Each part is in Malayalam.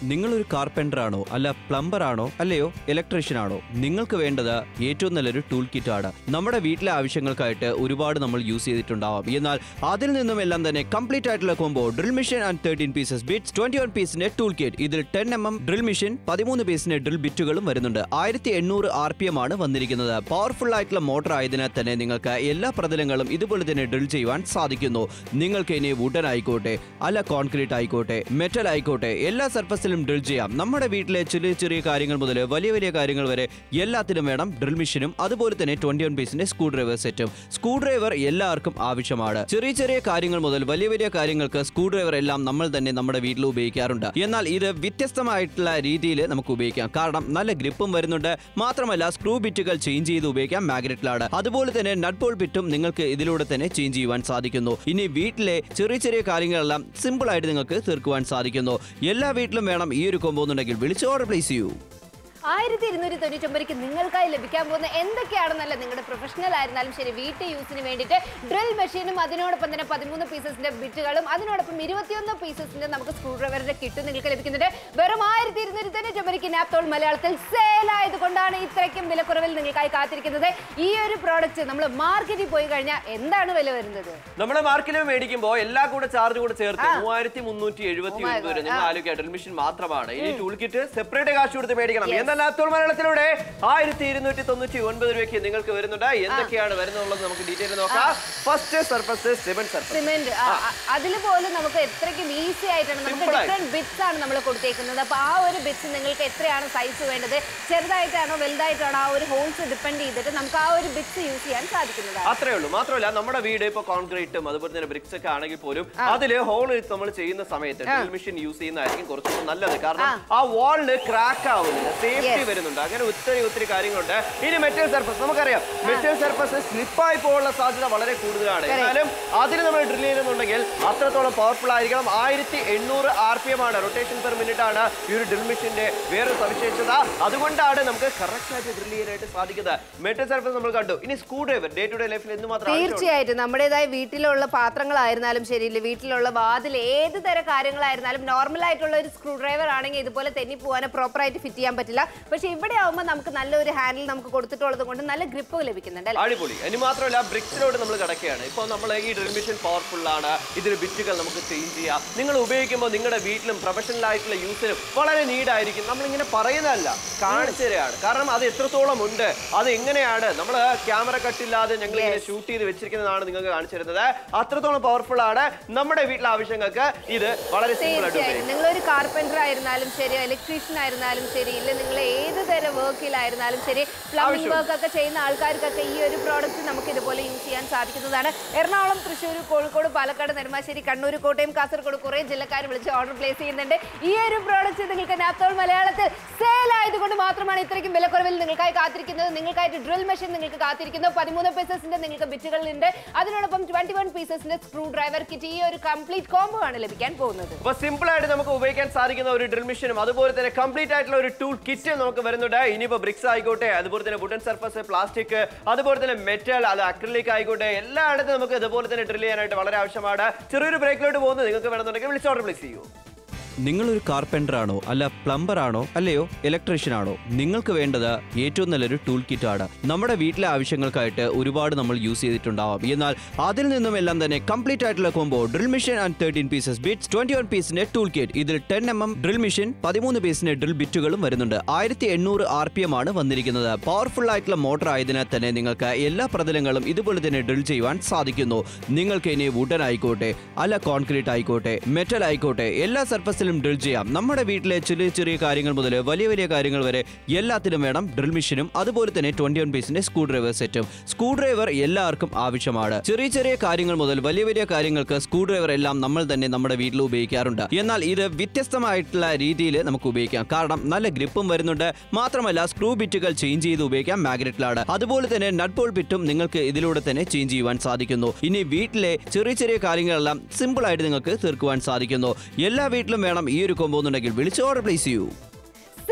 നിങ്ങളൊരു കാർപ്പൻ്റർ ആണോ അല്ല പ്ലംബർ ആണോ അല്ലയോ ഇലക്ട്രീഷ്യൻ ആണോ നിങ്ങൾക്ക് വേണ്ടത് ഏറ്റവും നല്ലൊരു ടൂൾ കിറ്റ് ആണ് നമ്മുടെ വീട്ടിലെ ആവശ്യങ്ങൾക്കായിട്ട് ഒരുപാട് നമ്മൾ യൂസ് ചെയ്തിട്ടുണ്ടാവാം എന്നാൽ അതിൽ നിന്നും എല്ലാം തന്നെ കംപ്ലീറ്റ് ആയിട്ടുള്ള combo drill machine and thirteen pieces bits twenty one പീസിന്റെ ടൂൾ കിറ്റ് ഇതിൽ ten M M drill machine പതിമൂന്ന് പീസിന്റെ ഡ്രിൽ ബിറ്റുകളും വരുന്നുണ്ട് ആയിരത്തി എണ്ണൂറ് ആർ പി എം ആണ് വന്നിരിക്കുന്നത് പവർഫുൾ ആയിട്ടുള്ള മോട്ടർ ആയതിനാൽ തന്നെ നിങ്ങൾക്ക് എല്ലാ പ്രതലങ്ങളും ഇതുപോലെ തന്നെ ഡ്രിൽ ചെയ്യുവാൻ സാധിക്കുന്നു നിങ്ങൾക്ക് ഇനി വുഡൻ ആയിക്കോട്ടെ അല്ല കോൺക്രീറ്റ് ആയിക്കോട്ടെ മെറ്റൽ ആയിക്കോട്ടെ എല്ലാ സർഫസിലും ഡ്രിൽ ചെയ്യാം നമ്മുടെ വീട്ടിലെ ചെറിയ ചെറിയ കാര്യങ്ങൾ മുതൽ വലിയ വലിയ കാര്യങ്ങൾ വരെ എല്ലാത്തിനും വേണം ഡ്രിൽ മെഷീനും അതുപോലെ തന്നെ ട്വന്റി വൺ പീസിന്റെ സ്ക്രൂ ഡ്രൈവർ സെറ്റും സ്ക്രൂ ഡ്രൈവർ എല്ലാവർക്കും ആവശ്യമാണ് ചെറിയ ചെറിയ കാര്യങ്ങൾ മുതൽ വലിയ വലിയ കാര്യങ്ങൾക്ക് സ്ക്രൂ ഡ്രൈവർ എല്ലാം നമ്മൾ തന്നെ നമ്മുടെ വീട്ടിൽ ഉപയോഗിക്കാറുണ്ട് എന്നാൽ ഇത് വ്യത്യസ്തമായിട്ടുള്ള രീതിയിൽ നമുക്ക് ഉപയോഗിക്കാം കാരണം നല്ല ഗ്രിപ്പും വരുന്നുണ്ട് മാത്രമല്ല സ്ക്രൂ ബിറ്റുകൾ ചേഞ്ച് ചെയ്ത് ഉപയോഗിക്കാം മാഗ്നറ്റിലാണ് അതുപോലെ തന്നെ നട്ട് ബോൾ ബിറ്റും നിങ്ങൾക്ക് ഇതിലൂടെ തന്നെ ചേഞ്ച് ചെയ്യുവാൻ സാധിക്കുന്നു ഇനി വീട്ടിലെ ചെറിയ ചെറിയ കാര്യങ്ങളെല്ലാം സിമ്പിൾ ആയിട്ട് നിങ്ങൾക്ക് തീർക്കുവാൻ സാധിക്കുന്നു എല്ലാ വീട്ടിലും വേണം ഈ ഒരു കൊമ്പോ എന്നുണ്ടെങ്കിൽ വിളിച്ച് ഓർഡർ പ്ലേസ് ചെയ്യൂ ആയിരത്തി ഇരുന്നൂറ്റി തൊണ്ണൂറ്റൊമ്പതിക്ക് നിങ്ങൾക്കായി ലഭിക്കാൻ പോകുന്ന എന്തൊക്കെയാണെന്നല്ല നിങ്ങളുടെ പ്രൊഫഷണൽ ആയിരുന്നാലും ശരി വീട്ടു യൂസിന് വേണ്ടിയിട്ട് ഡ്രിൽ മെഷീനും അതിനോടൊപ്പം തന്നെ പതിമൂന്ന് പീസസിന്റെ ബിറ്റുകളും അതിനോടൊപ്പം ഇരുപത്തിയൊന്ന് പീസസിന്റെ നമുക്ക് സ്ക്രൂ ഡ്രൈവറിന്റെ കിട്ടും നിങ്ങൾക്ക് ലഭിക്കുന്നുണ്ട് വെറും ആയിരത്തി ഇരുന്നൂറ്റി തൊണ്ണൂറ്റൊമ്പതിക്ക് നാപ്തോൾ മലയാളത്തിൽ സെയിൽ ആയതുകൊണ്ടാണ് ഇത്രയ്ക്കും വിലക്കുറവിൽ നിങ്ങൾക്കായി കാത്തിരിക്കുന്നത് ഈ ഒരു പ്രോഡക്റ്റ് നമ്മൾ മാർക്കറ്റിൽ പോയി കഴിഞ്ഞാൽ എന്താണ് വില വരുന്നത് നമ്മുടെ മാർക്കിൽ മേടിക്കുമ്പോൾ എല്ലാ കൂടെ ചാർജ് കൂടെ ചേർത്ത് മൂവായിരത്തി മുന്നൂറ്റി എഴുപത്തി Oh my ഒൻപത് വരെ God. നിങ്ങൾ ആ. ആലോചിക്കുക ഡ്രിൽ മെഷീൻ മാത്രമാണ് ഇനി ടൂൾ കിറ്റ് സെപ്പറേറ്റ് കാശ് കൊടുത്ത് മേടിക്കണം Yes. എന്നാൽ ലാപ്ടോപ്പ് മലയാളത്തിലൂടെ ആയിരത്തി ഇരുന്നൂറ്റി തൊണ്ണൂറ്റി ഒൻപത് രൂപയ്ക്ക് നിങ്ങൾക്ക് വരുന്നുണ്ട് എന്തൊക്കെയാണ് വരുന്നുള്ളത് നമുക്ക് ഡീറ്റെയിൽ നോക്കാം first surface seven surface cement അതിൽ പോലും നമുക്ക് എത്രയ്ക്കും ഈസി ആയിട്ടാണ് നമുക്ക് Simple ആയിട്ട്. ഡിഫറെന്റ് ബിറ്റ്സ് ആണ് നമ്മൾ കൊടുത്തേക്കുന്നത് അപ്പൊ ആ ഒരു ബിറ്റ്സ് നിങ്ങൾക്ക് എത്രയാണ് സൈസ് വേണ്ടത് ചെറുതായിട്ടാണോ വലുതായിട്ടാണോ ആ ഒരു ഹോൾസ് ഡിപ്പെൻഡ് ചെയ്തിട്ട് നമുക്ക് ആ ഒരു ബിറ്റ്സ് യൂസ് ചെയ്യാൻ സാധിക്കുന്നതാണ് അത്രേ ഉള്ളൂ മാത്രമല്ല നമ്മുടെ വീട് ഇപ്പൊ കോൺക്രീറ്റും അതുപോലെ തന്നെ ബ്രിക്സ് ഒക്കെ ആണെങ്കിൽ പോലും അതില് ഹോൾ നമ്മൾ ചെയ്യുന്ന സമയത്ത് ഡ്രിൽ മെഷീൻ യൂസ് ചെയ്യുന്നതായിരിക്കും കുറച്ചുകൂടി നല്ലത് കാരണം ആ വാളിന് ക്രാക്ക് ആവുന്നില്ല സേഫ്റ്റി Yes. വരുന്നുണ്ട് അങ്ങനെ ഒത്തിരി ഒത്തിരി കാര്യങ്ങളുണ്ട് ഇനി മെറ്റൽ സർഫസ് നമുക്കറിയാം മെറ്റൽ സർഫസ് സ്ലിപ്പായി പോകാനുള്ള സാധ്യത വളരെ കൂടുതലാണ് എന്നാലും അതിന് നമ്മൾ ഡ്രിൽ ചെയ്യുന്നുണ്ടെങ്കിൽ അത്രത്തോളം പവർഫുൾ ആയിരിക്കണം ആയിരത്തി എണ്ണൂറ് ആർ പി എം ആണ് റൊട്ടേഷൻ പെർ മിനിറ്റ് ആണ് ഈ ഒരു ഡ്രിൽ മെഷീന്റെ വേറൊരു സവിശേഷത അതുകൊണ്ടാണ് നമുക്ക് കറക്റ്റ് ആയിട്ട് ഡ്രിൽ ചെയ്യാനായിട്ട് സാധിക്കുന്നത് മെറ്റൽ സർഫസ് നമ്മൾ കണ്ടു ഇനി screwdriver day to day ലൈഫിൽ എന്ത് മാത്രം തീർച്ചയായിട്ടും നമ്മുടേതായ വീട്ടിലുള്ള പാത്രങ്ങളായിരുന്നാലും ശരിയില്ല വീട്ടിലുള്ള വാതിൽ ഏത് തരം കാര്യങ്ങളായിരുന്നാലും നോർമൽ ആയിട്ടുള്ള ഒരു സ്ക്രൂ ഡ്രൈവർ ആണെങ്കിൽ ഇതുപോലെ തെന്നി പോകാനോ പ്രോപ്പർ ആയിട്ട് ഫിറ്റ് ചെയ്യാൻ പറ്റില്ല പക്ഷെ ഇവിടെ ആവുമ്പോൾ നമുക്ക് നല്ലൊരു ഹാൻഡിൽ നമുക്ക് കൊടുത്തിട്ടുള്ളത് കൊണ്ട് നല്ല ഗ്രിപ്പ് ലഭിക്കുന്നുണ്ട് അല്ലേ അടിപൊളി ഇനി മാത്രമല്ല ബ്രിക്സിലോട്ട് നമ്മൾ കിടക്കുകയാണ് ഇപ്പോൾ നമ്മൾ ഈ ഡ്രിൽ മെഷീൻ പവർഫുൾ ആണ് ഇതിൽ ബിറ്റുകൾ നമുക്ക് ചേഞ്ച് ചെയ്യാം നിങ്ങൾ ഉപയോഗിക്കുമ്പോൾ നിങ്ങളുടെ വീട്ടിലും പ്രൊഫഷണൽ ആയിട്ടുള്ള യൂസിനും വളരെ നീഡായിരിക്കും നമ്മളിങ്ങനെ പറയുന്നതല്ല കാണിച്ചു തരാണ് കാരണം അത് എത്രത്തോളം ഉണ്ട് അത് എങ്ങനെയാണ് നമ്മൾ ക്യാമറ കട്ടില്ലാതെ ഞങ്ങൾ ഇങ്ങനെ ഷൂട്ട് ചെയ്ത് വെച്ചിരിക്കുന്നതാണ് നിങ്ങൾക്ക് കാണിച്ചു തരുന്നത് അത്രത്തോളം പവർഫുൾ ആണ് നമ്മുടെ വീട്ടിലെ ആവശ്യങ്ങൾക്ക് ഇത് വളരെ സിമ്പിൾ ആയിട്ട് തീർച്ചയായും ഉപയോഗിക്കാം നിങ്ങളൊരു കാർപ്പൻറ്റർ ആയിരുന്നാലും ശരി ഇലക്ട്രീഷ്യൻ ആയിരുന്നാലും ശരി ഇല്ല നിങ്ങൾ ഏത് തരം വർക്കിലായിരുന്നാലും ശരി പ്ലംബിംഗ് ആവശ്യം. വർക്ക് ഒക്കെ ചെയ്യുന്ന ആൾക്കാർക്കൊക്കെ ഈ ഒരു പ്രോഡക്റ്റ് നമുക്ക് ഇതുപോലെ യൂസ് ചെയ്യാൻ സാധിക്കുന്നതാണ് എറണാകുളം തൃശ്ശൂർ കോഴിക്കോട് പാലക്കാട് നെടുമ്പാശ്ശേരി കണ്ണൂർ കോട്ടയം കാസർഗോഡ് കുറേ ജില്ലക്കാർ വിളിച്ച് ഓർഡർ പ്ലേസ് ചെയ്യുന്നുണ്ട് ഈ ഒരു പ്രോഡക്റ്റ് നിങ്ങൾക്ക് നാപ്തോൾ മലയാളത്തിൽ സെയിൽ ആയതുകൊണ്ട് മാത്രമാണ് ഇത്രയ്ക്കും വിലക്കുറവിൽ നിങ്ങൾക്കായി കാത്തിരിക്കുന്നത് നിങ്ങൾക്കായിട്ട് ഡ്രിൽ മെഷീൻ നിങ്ങൾക്ക് കാത്തിരിക്കുന്നു പതിമൂന്ന് പീസസിന്റെ നിങ്ങൾക്ക് ബിറ്റുകളുണ്ട് അതിനോടൊപ്പം ട്വന്റി വൺ പീസസിന്റെ സ്ക്രൂ ഡ്രൈവർ കിറ്റ് ഈ ഒരു കംപ്ലീറ്റ് കോംബോ ആണ് ലഭിക്കാൻ പോകുന്നത് അപ്പൊ സിമ്പിൾ ആയിട്ട് നമുക്ക് ഉപയോഗിക്കാൻ സാധിക്കുന്ന ഒരു ഡ്രിൽ മെഷീനും അതുപോലെ തന്നെ കംപ്ലീറ്റ് ആയിട്ടുള്ള ഒരു ടൂൾ കിറ്റ് നമുക്ക് വരുന്നുണ്ട് ഇനിയിപ്പോ ബ്രിക്സ് ആയിക്കോട്ടെ അതുപോലെ തന്നെ വുഡൻ സർഫസ് പ്ലാസ്റ്റിക് അതുപോലെ തന്നെ മെറ്റൽ അത് അക്രിലിക് ആയിക്കോട്ടെ എല്ലായിടത്തും നമുക്ക് ഇതുപോലെ തന്നെ ഡ്രിൽ ചെയ്യാനായിട്ട് വളരെ ആവശ്യമാണ് ചെറിയൊരു ബ്രേക്കിലോട്ട് പോകുന്നത് നിങ്ങൾക്ക് വേണമെന്നുണ്ടെങ്കിൽ വിളിച്ച് ഓർഡർ പ്ലേസ് ചെയ്യൂ നിങ്ങളൊരു കാർപ്പൻ്റർ ആണോ അല്ല പ്ലംബർ ആണോ അല്ലയോ ഇലക്ട്രീഷ്യൻ ആണോ നിങ്ങൾക്ക് വേണ്ടത് ഏറ്റവും നല്ലൊരു ടൂൾ കിറ്റ് ആണ് നമ്മുടെ വീട്ടിലെ ആവശ്യങ്ങൾക്കായിട്ട് ഒരുപാട് നമ്മൾ യൂസ് ചെയ്തിട്ടുണ്ടാവാം എന്നാൽ അതിൽ നിന്നും എല്ലാം തന്നെ കംപ്ലീറ്റ് ആയിട്ടുള്ള combo drill machine and thirteen pieces bits twenty one പീസിന്റെ ടൂൾ കിറ്റ് ഇതിൽ ten M M drill machine പതിമൂന്ന് പീസിന്റെ ഡ്രിൽ ബിറ്റുകളും വരുന്നുണ്ട് ആയിരത്തി എണ്ണൂറ് ആർ പി എം ആണ് വന്നിരിക്കുന്നത് പവർഫുൾ ആയിട്ടുള്ള മോട്ടർ ആയതിനാൽ തന്നെ നിങ്ങൾക്ക് എല്ലാ പ്രതലങ്ങളും ഇതുപോലെ തന്നെ ഡ്രിൽ ചെയ്യുവാൻ സാധിക്കുന്നു നിങ്ങൾക്ക് ഇനി വുഡൻ ആയിക്കോട്ടെ അല്ല കോൺക്രീറ്റ് ആയിക്കോട്ടെ മെറ്റൽ ആയിക്കോട്ടെ എല്ലാ സർഫസിലും ഡ്രിൽ ചെയ്യാം നമ്മുടെ വീട്ടിലെ ചെറിയ ചെറിയ കാര്യങ്ങൾ മുതൽ വലിയ വലിയ കാര്യങ്ങൾ വരെ എല്ലാത്തിനും വേണം ഡ്രിൽ മെഷീനും അതുപോലെ തന്നെ ട്വന്റി വൺ പീസിന്റെ സ്ക്രൂ ഡ്രൈവർ സെറ്റും സ്ക്രൂ ഡ്രൈവർ എല്ലാവർക്കും ആവശ്യമാണ് ചെറിയ ചെറിയ കാര്യങ്ങൾ മുതൽ വലിയ വലിയ കാര്യങ്ങൾക്ക് സ്ക്രൂ ഡ്രൈവർ എല്ലാം നമ്മൾ തന്നെ നമ്മുടെ വീട്ടിൽ ഉപയോഗിക്കാറുണ്ട് എന്നാൽ ഇത് വ്യത്യസ്തമായിട്ടുള്ള രീതിയിൽ നമുക്ക് ഉപയോഗിക്കാം കാരണം നല്ല ഗ്രിപ്പും വരുന്നുണ്ട് മാത്രമല്ല സ്ക്രൂ ബിറ്റുകൾ ചേഞ്ച് ചെയ്ത് ഉപയോഗിക്കാം മാഗ്നറ്റിലാണ് അതുപോലെ തന്നെ നട്ട് ബോൾ ബിറ്റും നിങ്ങൾക്ക് ഇതിലൂടെ തന്നെ ചേഞ്ച് ചെയ്യുവാൻ സാധിക്കുന്നു ഇനി വീട്ടിലെ ചെറിയ ചെറിയ കാര്യങ്ങളെല്ലാം സിമ്പിൾ ആയിട്ട് നിങ്ങൾക്ക് തീർക്കുവാൻ സാധിക്കുന്നു എല്ലാ വീട്ടിലും വേണം ഈ ഒരു കൊമ്പോ എന്നുണ്ടെങ്കിൽ വിളിച്ച് ഓർഡർ പ്ലേസ് ചെയ്യൂ സെയിൽ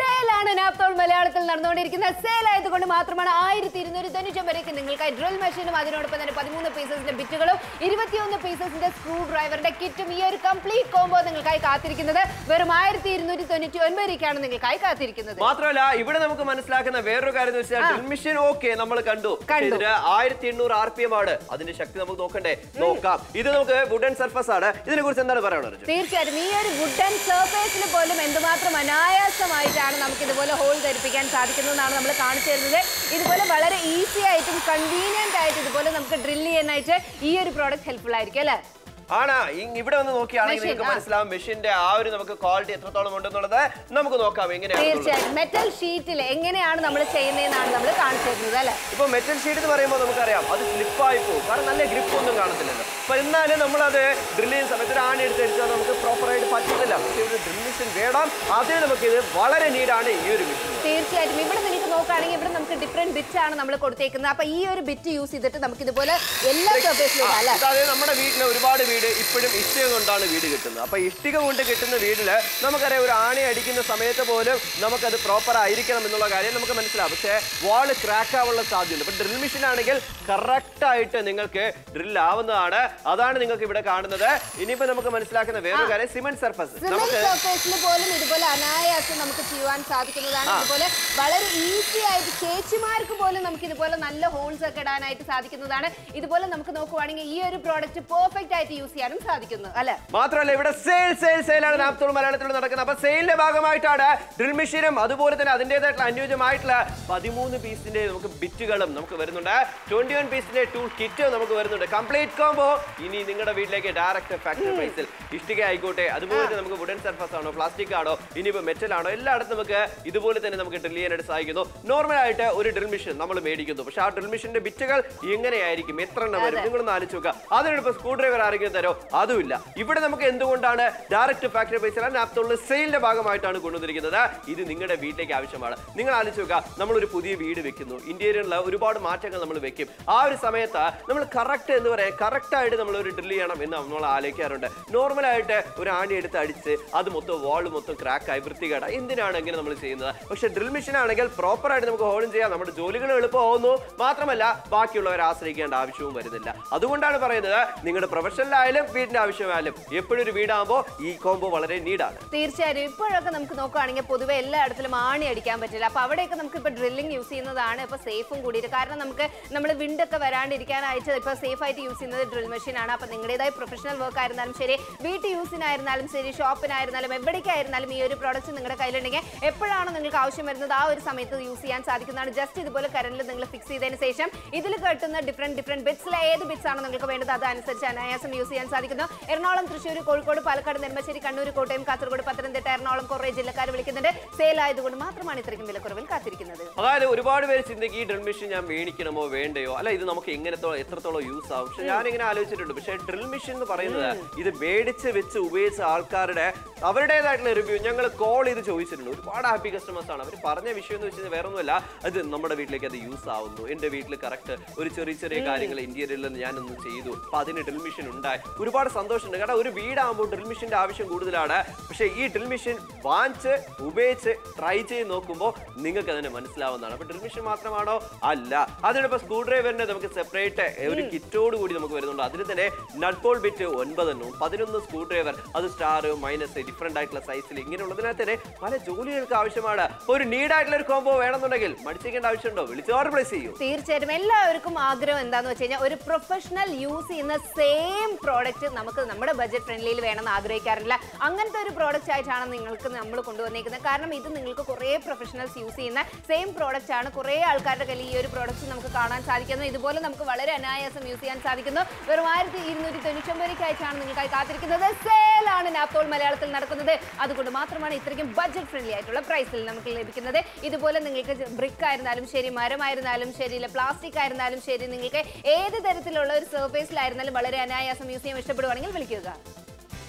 സെയിലാണ് നാപ്തോൾ മലയാളത്തിൽ നടന്നുകൊണ്ടിരിക്കുന്ന സെയിൽ ആയതുകൊണ്ട് മാത്രമാണ് ആയിരത്തി ഇരുന്നൂറ്റി തൊണ്ണൂറ്റൊമ്പതിലേക്ക് നിങ്ങൾക്കായി ഡ്രിൽ മെഷീനും അതിനോടൊപ്പം തന്നെ പതിമൂന്ന് പീസസിന്റെ ബിറ്റുകളും ഇരുപത്തിയൊന്ന് പീസസിന്റെ സ്ക്രൂ ഡ്രൈവറിന്റെ കിറ്റും ഈ ഒരു കംപ്ലീറ്റ് കോംബോ നിങ്ങൾക്കായി കാത്തിരിക്കുന്നത് വെറും ആയിരത്തി ഇരുന്നൂറ്റി തൊണ്ണൂറ്റി ഒൻപതിലേക്കാണ് നിങ്ങൾക്കായി കാത്തിരിക്കുന്നത് മാത്രമല്ല ഇവിടെ നമുക്ക് മനസ്സിലാക്കുന്ന വേറൊരു കാര്യം എന്ന് വെച്ചാൽ ഡ്രിൽ മെഷീൻ ഓക്കെ നമ്മൾ കണ്ടു കണ്ടു. ഇതിന് ആയിരത്തി എണ്ണൂറ് ആർ പി എം ആണ് അതിന്റെ ശക്തി നമുക്ക് നോക്കണ്ടേ നോക്കാം ഇത് നമുക്ക് വുഡൻ സർഫസ് ആണ് ഇതിനെ കുറിച്ച് എന്താണ് പറയാനുള്ളത് തീർച്ചയായിട്ടും ഈ ഒരു വുഡൻ സർഫേസിൽ പോലും എന്തുമാത്രം അനായാസമായിട്ടാണ് നമുക്ക് ഇതുപോലെ ഹോൾ ധരിപ്പിക്കാൻ സാധിക്കുന്നതെന്നാണ് നമ്മൾ കാണിച്ചു തരുന്നത് ഇതുപോലെ വളരെ ഈസി ആയിട്ടും കൺവീനിയന്റ് ആയിട്ട് ഇതുപോലെ നമുക്ക് ഡ്രിൽ ചെയ്യാനായിട്ട് ഈ ഒരു പ്രോഡക്റ്റ് ഹെൽപ്ഫുൾ ആയിരിക്കും അല്ലേ ആണ് ഇ- ഇവിടെ വന്ന് നോക്കിയാണെങ്കിൽ Machine, നിങ്ങൾക്ക് ആ. മനസ്സിലാവും മെഷീന്റെ ആ ഒരു നമുക്ക് ക്വാളിറ്റി എത്രത്തോളം ഉണ്ടെന്നുള്ളത് നമുക്ക് നോക്കാം എങ്ങനെയാണ് തീർച്ചയായിട്ടും മെറ്റൽ ഷീറ്റിൽ എങ്ങനെയാണ് നമ്മൾ ചെയ്യുന്നതെന്നാണ് നമ്മൾ കാണിച്ചു തരുന്നത് അല്ലേ ഇപ്പൊ മെറ്റൽ ഷീറ്റ് എന്ന് പറയുമ്പോൾ നമുക്കറിയാം അത് സ്ലിപ്പായി പോകും കാരണം നല്ല ഗ്രിപ്പ് ഒന്നും കാണത്തില്ലല്ലോ അപ്പൊ എന്നാലും നമ്മളത് ഡ്രിൽ ചെയ്യുന്ന സമയത്ത് ഒരു ആണി എടുത്ത് അടിച്ചാൽ നമുക്ക് പ്രോപ്പറായിട്ട് പറ്റത്തില്ല പക്ഷേ ഒരു ഡ്രിൽ മെഷീൻ വേണം അതിന് നമുക്ക് ഇത് വളരെ നീഡാണ് ഈ ഒരു മെഷീൻ തീർച്ചയായിട്ടും ഇവിടെ നിങ്ങൾക്ക് നോക്കുകയാണെങ്കിൽ ഇവിടെ നമുക്ക് ഡിഫറെന്റ് ബിറ്റ്സ് ആണ് നമ്മൾ കൊടുത്തേക്കുന്നത് അപ്പൊ ഈ ഒരു ബിറ്റ് യൂസ് ചെയ്തിട്ട് നമുക്ക് ഇതുപോലെ എല്ലാ സർഫേസിലും അല്ലേ അതായത് നമ്മുടെ വീട്ടിലെ ഒരുപാട് വീട് ഇപ്പോഴും ഇഷ്ടിക കൊണ്ടാണ് വീട് കിട്ടുന്നത് അപ്പൊ ഇഷ്ടിക കൊണ്ട് കിട്ടുന്ന വീട്ടില് നമുക്കറിയാം ഒരു ആണി അടിക്കുന്ന സമയത്ത് പോലും നമുക്കത് പ്രോപ്പർ ആയിരിക്കണം എന്നുള്ള കാര്യം നമുക്ക് മനസ്സിലാവും പക്ഷേ വാള് ക്രാക്ക് ആവാനുള്ള സാധ്യതയുണ്ട് ഇപ്പൊ ഡ്രിൽ മെഷീൻ ആണെങ്കിൽ കറക്റ്റ് ആയിട്ട് നിങ്ങൾക്ക് ഡ്രിൽ ആവുന്നതാണ് അതാണ് നിങ്ങൾക്ക് ഇവിടെ കാണുന്നത് ഇനിയിപ്പോ നമുക്ക് മനസ്സിലാക്കുന്ന വേറൊരു കാര്യം സിമെന്റ് സർഫസ് സിമെന്റ് നമുക്ക് സർഫേസിൽ പോലും ഇതുപോലെ അനായാസം നമുക്ക് ചെയ്യുവാൻ സാധിക്കുന്നതാണ് ഇതുപോലെ വളരെ ഈസി ആയിട്ട് ചേച്ചിമാർക്ക് പോലും നമുക്ക് ഇതുപോലെ നല്ല ഹോൾസ് ഒക്കെ ഇടാനായിട്ട് സാധിക്കുന്നതാണ് ഇതുപോലെ നമുക്ക് നോക്കുവാണെങ്കിൽ ഈ ഒരു പ്രോഡക്റ്റ് പെർഫെക്റ്റ് ആയിട്ട് യൂസ് ചെയ്യാനും സാധിക്കുന്നു അല്ലെ മാത്രമല്ല ഇവിടെ സെയിൽ സെയിൽ സെയിലാണ് നാപ്തോൾ മലയാളത്തിൽ നടക്കുന്നത് അപ്പൊ സെയിലിന്റെ ഭാഗമായിട്ടാണ് ഡ്രിൽ മെഷീനും അതുപോലെ തന്നെ അതിൻ്റെതായിട്ടുള്ള അനുയോജ്യമായിട്ടുള്ള പതിമൂന്ന് പീസിന്റെ നമുക്ക് ബിറ്റുകളും നമുക്ക് വരുന്നുണ്ട് ട്വന്റി വൺ പീസിന്റെ ടൂൾ കിറ്റ് നമുക്ക് വരുന്നുണ്ട് കംപ്ലീറ്റ് കോംബോ ഇനി നിങ്ങളുടെ വീട്ടിലേക്ക് ഡയറക്റ്റ് ഫാക്ടറി പ്രൈസിൽ ഇഷ്ടിക ആയിക്കോട്ടെ അതുപോലെ തന്നെ നമുക്ക് വുഡൻ സർഫസ് ആണോ പ്ലാസ്റ്റിക് ആണോ ഇനിയിപ്പോൾ മെറ്റൽ ആണോ എല്ലായിടത്തും നമുക്ക് ഇതുപോലെ തന്നെ നമുക്ക് ഡ്രിൽ ചെയ്യാനായിട്ട് സാധിക്കുന്നു നോർമൽ ആയിട്ട് ഒരു ഡ്രിൽ മെഷീൻ നമ്മൾ മേടിക്കുന്നു പക്ഷെ ആ ഡ്രിൽ മെഷീന്റെ ബിറ്റുകൾ എങ്ങനെയായിരിക്കും എത്ര എണ്ണം വരും നിങ്ങളൊന്ന് ആലോചിച്ച് നോക്കുക അതിനിപ്പോൾ സ്ക്രൂ ഡ്രൈവർ ആരെങ്കിലും തരോ അതുമില്ല ഇവിടെ നമുക്ക് എന്തുകൊണ്ടാണ് ഡയറക്റ്റ് ഫാക്ടറി പ്രൈസിൽ നാപ്തോളിൽ സെയിലിന്റെ ഭാഗമായിട്ടാണ് കൊണ്ടുവന്നിരിക്കുന്നത് ഇത് നിങ്ങളുടെ വീട്ടിലേക്ക് ആവശ്യമാണ് നിങ്ങൾ ആലോചിച്ച് നോക്കുക നമ്മളൊരു പുതിയ വീട് വെക്കുന്നു ഇന്ത്യയിലുള്ള ഒരുപാട് മാറ്റങ്ങൾ നമ്മൾ വെക്കും ആ ഒരു സമയത്ത് നമ്മൾ കറക്റ്റ് എന്ന് പറയാം കറക്റ്റ് ആയിട്ട് നമ്മൾ ഒരു ഡ്രിൽ ചെയ്യണം എന്ന് നമ്മൾ ആലോചിക്കാറുണ്ട് നോർമൽ ആയിട്ട് ഒരു ആണി എടുത്ത് അടിച്ച് അത് മൊത്തം വാൾ മൊത്തം ക്രാക്കായി വൃത്തികേട എന്തിനാണ് ഇങ്ങനെ നമ്മൾ ചെയ്യുന്നത് പക്ഷെ ഡ്രിൽ മെഷീൻ ആണെങ്കിൽ പ്രോപ്പർ ആയിട്ട് നമുക്ക് ഹോളും ചെയ്യാം നമ്മുടെ ജോലികൾ എളുപ്പമാവുന്നു മാത്രമല്ല ബാക്കിയുള്ളവരെ ആശ്രയിക്കേണ്ട ആവശ്യവും വരുന്നില്ല അതുകൊണ്ടാണ് പറയുന്നത് നിങ്ങളുടെ പ്രൊഫഷണലായാലും വീടിന്റെ ആവശ്യമായാലും എപ്പോഴും ഒരു വീടാകുമ്പോൾ ഈ കോംബോ വളരെ നീഡാണ് തീർച്ചയായും ഇപ്പോഴൊക്കെ നമുക്ക് നോക്കുകയാണെങ്കിൽ പൊതുവെ എല്ലായിടത്തിലും ആണി അടിക്കാൻ പറ്റില്ല അപ്പൊ അവിടെയൊക്കെ നമുക്ക് ഇപ്പൊ ഡ്രില്ലിംഗ് യൂസ് ചെയ്യുന്നതാണ് ഇപ്പൊ സേഫും കൂടിയിട്ട് കാരണം നമുക്ക് നമ്മൾ വിണ്ടൊക്കെ വരാണ്ടിരിക്കാനായിട്ട് ഇപ്പൊ സേഫ് ആയിട്ട് യൂസ് ചെയ്യുന്നത് ഡ്രിൽ മെഷീൻ ആണ് അപ്പൊ നിങ്ങളുടേതായ പ്രൊഫഷണൽ വർക്ക് ആയിരുന്നാലും ശരി വീട്ടിൽ യൂസിനായിരുന്നാലും ശരി ഷോപ്പിനായിരുന്നാലും എവിടേക്കായിരുന്നാലും ഈ ഒരു പ്രോഡക്റ്റ് നിങ്ങളുടെ കയ്യിലുണ്ടെങ്കിൽ എപ്പോഴാണ് നിങ്ങൾക്ക് ആവശ്യം വരുന്നത് ആ ഒരു സമയത്ത് യൂസ് ചെയ്യാൻ സാധിക്കുന്നതാണ് ജസ്റ്റ് ഇതുപോലെ കറണ്ടിൽ നിങ്ങൾ ഫിക്സ് ചെയ്തതിന് ശേഷം ഇതിൽ കെട്ടുന്ന ഡിഫറെന്റ് ഡിഫറെന്റ് ബിറ്റ്സിലെ ഏത് ബിറ്റ്സ് ആണ് നിങ്ങൾക്ക് വേണ്ടത് അതനുസരിച്ച് അനായാസം യൂസ് ചെയ്യാൻ സാധിക്കുന്നു എറണാകുളം തൃശ്ശൂർ കോഴിക്കോട് പാലക്കാട് നെടുമ്പാശ്ശേരി കണ്ണൂർ കോട്ടയം കാസർഗോഡ് പത്തനംതിട്ട എറണാകുളം കുറേ ജില്ലക്കാർ വിളിക്കുന്നുണ്ട് സെയിൽ ആയതുകൊണ്ട് മാത്രമാണ് ഇത്രയ്ക്കും വിലക്കുറവിൽ കാത്തിരിക്കുന്നത് അതായത് ഒരുപാട് പേര് ചിന്തിക്കും ഈ ഡ്രിൽ മെഷീൻ ഞാൻ മേടിക്കണമോ വേണ്ടയോ അല്ല ഇത് നമുക്ക് എങ്ങനത്തോളം എത്രത്തോളം യൂസ് ആവും പക്ഷെ ഞാൻ ഇങ്ങനെ ആലോചിച്ചിട്ടുണ്ട് പക്ഷെ ഡ്രിൽ മെഷീൻ എന്ന് പറയുന്നത് ഇത് മേടിച്ച് വെച്ച് ഉപയോഗിച്ച ആൾക്കാരുടെ അവരുടേതായിട്ടുള്ള റിവ്യൂ ഞങ്ങൾ കോൾ ചെയ്ത് ചോദിച്ചിട്ടുണ്ട് ഒരുപാട് ഹാപ്പി കസ്റ്റമേഴ്സ് ആണ് അവർ പറഞ്ഞ വിഷയം എന്ന് വെച്ചാൽ വേറെ ഒന്നുമല്ല അത് നമ്മുടെ വീട്ടിലേക്ക് അത് യൂസ് ആവുന്നു എന്റെ വീട്ടിൽ കറക്റ്റ് ഒരു ചെറിയ ചെറിയ കാര്യങ്ങൾ ഇന്റീരിയറിൽ ഞാനൊന്ന് ചെയ്തു അപ്പൊ അതിന് ഡ്രിൽ മെഷീൻ ഉണ്ടായി ഒരുപാട് സന്തോഷമുണ്ട് കാരണം ഒരു വീടാകുമ്പോൾ ഡ്രിൽ മെഷീന്റെ ആവശ്യം കൂടുതലാണ് പക്ഷേ ഈ ഡ്രിൽ മെഷീൻ വാങ്ങിച്ച് ഉപയോഗിച്ച് ട്രൈ ചെയ്ത് നോക്കുമ്പോൾ നിങ്ങൾക്ക് അതിനെ മനസ്സിലാവുന്നതാണ് അപ്പൊ ഡ്രിൽ മെഷീൻ മാത്രമാണോ അല്ല അതിനൊപ്പം സ്ക്രൂ ഡ്രൈവറിന്റെ നമുക്ക് സെപ്പറേറ്റ് ഒരു കിറ്റോട് കൂടി നമുക്ക് വരുന്നുണ്ട് അതിൽ തന്നെ നട്ട്പോൾ ബിറ്റ് ഒൻപതെണ്ണവും പതിനൊന്ന് സ്ക്രൂ ഡ്രൈവർ അത് സ്റ്റാർ മൈനസ് ഡിഫറെന്റ് ആയിട്ടുള്ള സൈസിൽ ഇങ്ങനെയുള്ളതിനകത്ത് തന്നെ പല ജോലികൾക്ക് ആവശ്യമാണ് അപ്പൊ ഒരു നീഡ് ആയിട്ടുള്ള ഒരു കോംബോ വേണമെന്നുണ്ടെങ്കിൽ മടിച്ചേക്കേണ്ട ആവശ്യമുണ്ടോ വിളിച്ച് ഓർഡർ പ്ലേസ് ചെയ്യൂ തീർച്ചയായിട്ടും എല്ലാവർക്കും ആഗ്രഹം എന്താന്ന് വെച്ച് കഴിഞ്ഞാൽ ഒരു പ്രൊഫഷണൽ യൂസ് ചെയ്യുന്ന സെയിം പ്രോഡക്റ്റ് നമുക്ക് നമ്മുടെ ബഡ്ജറ്റ് ഫ്രണ്ട്ലിയിൽ വേണമെന്ന് ആഗ്രഹിക്കാറില്ല അങ്ങനത്തെ ഒരു പ്രോഡക്റ്റ് ആയിട്ടാണ് നിങ്ങൾക്ക് നമ്മൾ കൊണ്ടുവന്നേക്കുന്നത് കാരണം ഇത് നിങ്ങൾക്ക് കുറേ പ്രൊഫഷണൽസ് യൂസ് ചെയ്യുന്ന സെയിം പ്രോഡക്റ്റ് ആണ് കുറേ ആൾക്കാരുടെ കയ്യിൽ ഈ ഒരു പ്രോഡക്റ്റ് നമുക്ക് കാണാൻ സാധിക്കുന്നു ഇതുപോലെ നമുക്ക് വളരെ അനായാസം യൂസ് ചെയ്യാൻ സാധിക്കുന്നു വെറും ആയിരത്തി ഇരുന്നൂറ്റി തൊണ്ണൂറ്റൊമ്പതിലേക്കായിട്ടാണ് നിങ്ങൾക്കായി കാത്തിരിക്കുന്നത് സെയിലാണ് നാപ്തോൾ മലയാളത്തിൽ നടക്കുന്നത് അതുകൊണ്ട് മാത്രമാണ് ഇത്രയ്ക്കും ബഡ്ജറ്റ് ഫ്രണ്ട്ലി ആയിട്ടുള്ള പ്രൈസിൽ നമുക്ക് ലഭിക്കുന്നത് ഇതുപോലെ നിങ്ങൾക്ക് ബ്രിക്ക് ആയിരുന്നാലും ശരി മരമായിരുന്നാലും ശരി ഇല്ല പ്ലാസ്റ്റിക് ആയിരുന്നാലും ശരി നിങ്ങൾക്ക് ഏത് തരത്തിലുള്ള ഒരു സർഫേസിലായിരുന്നാലും വളരെ അനായാസം യൂസ് ചെയ്യാൻ ഇഷ്ടപ്പെടുവാണെങ്കിൽ വിളിക്കുക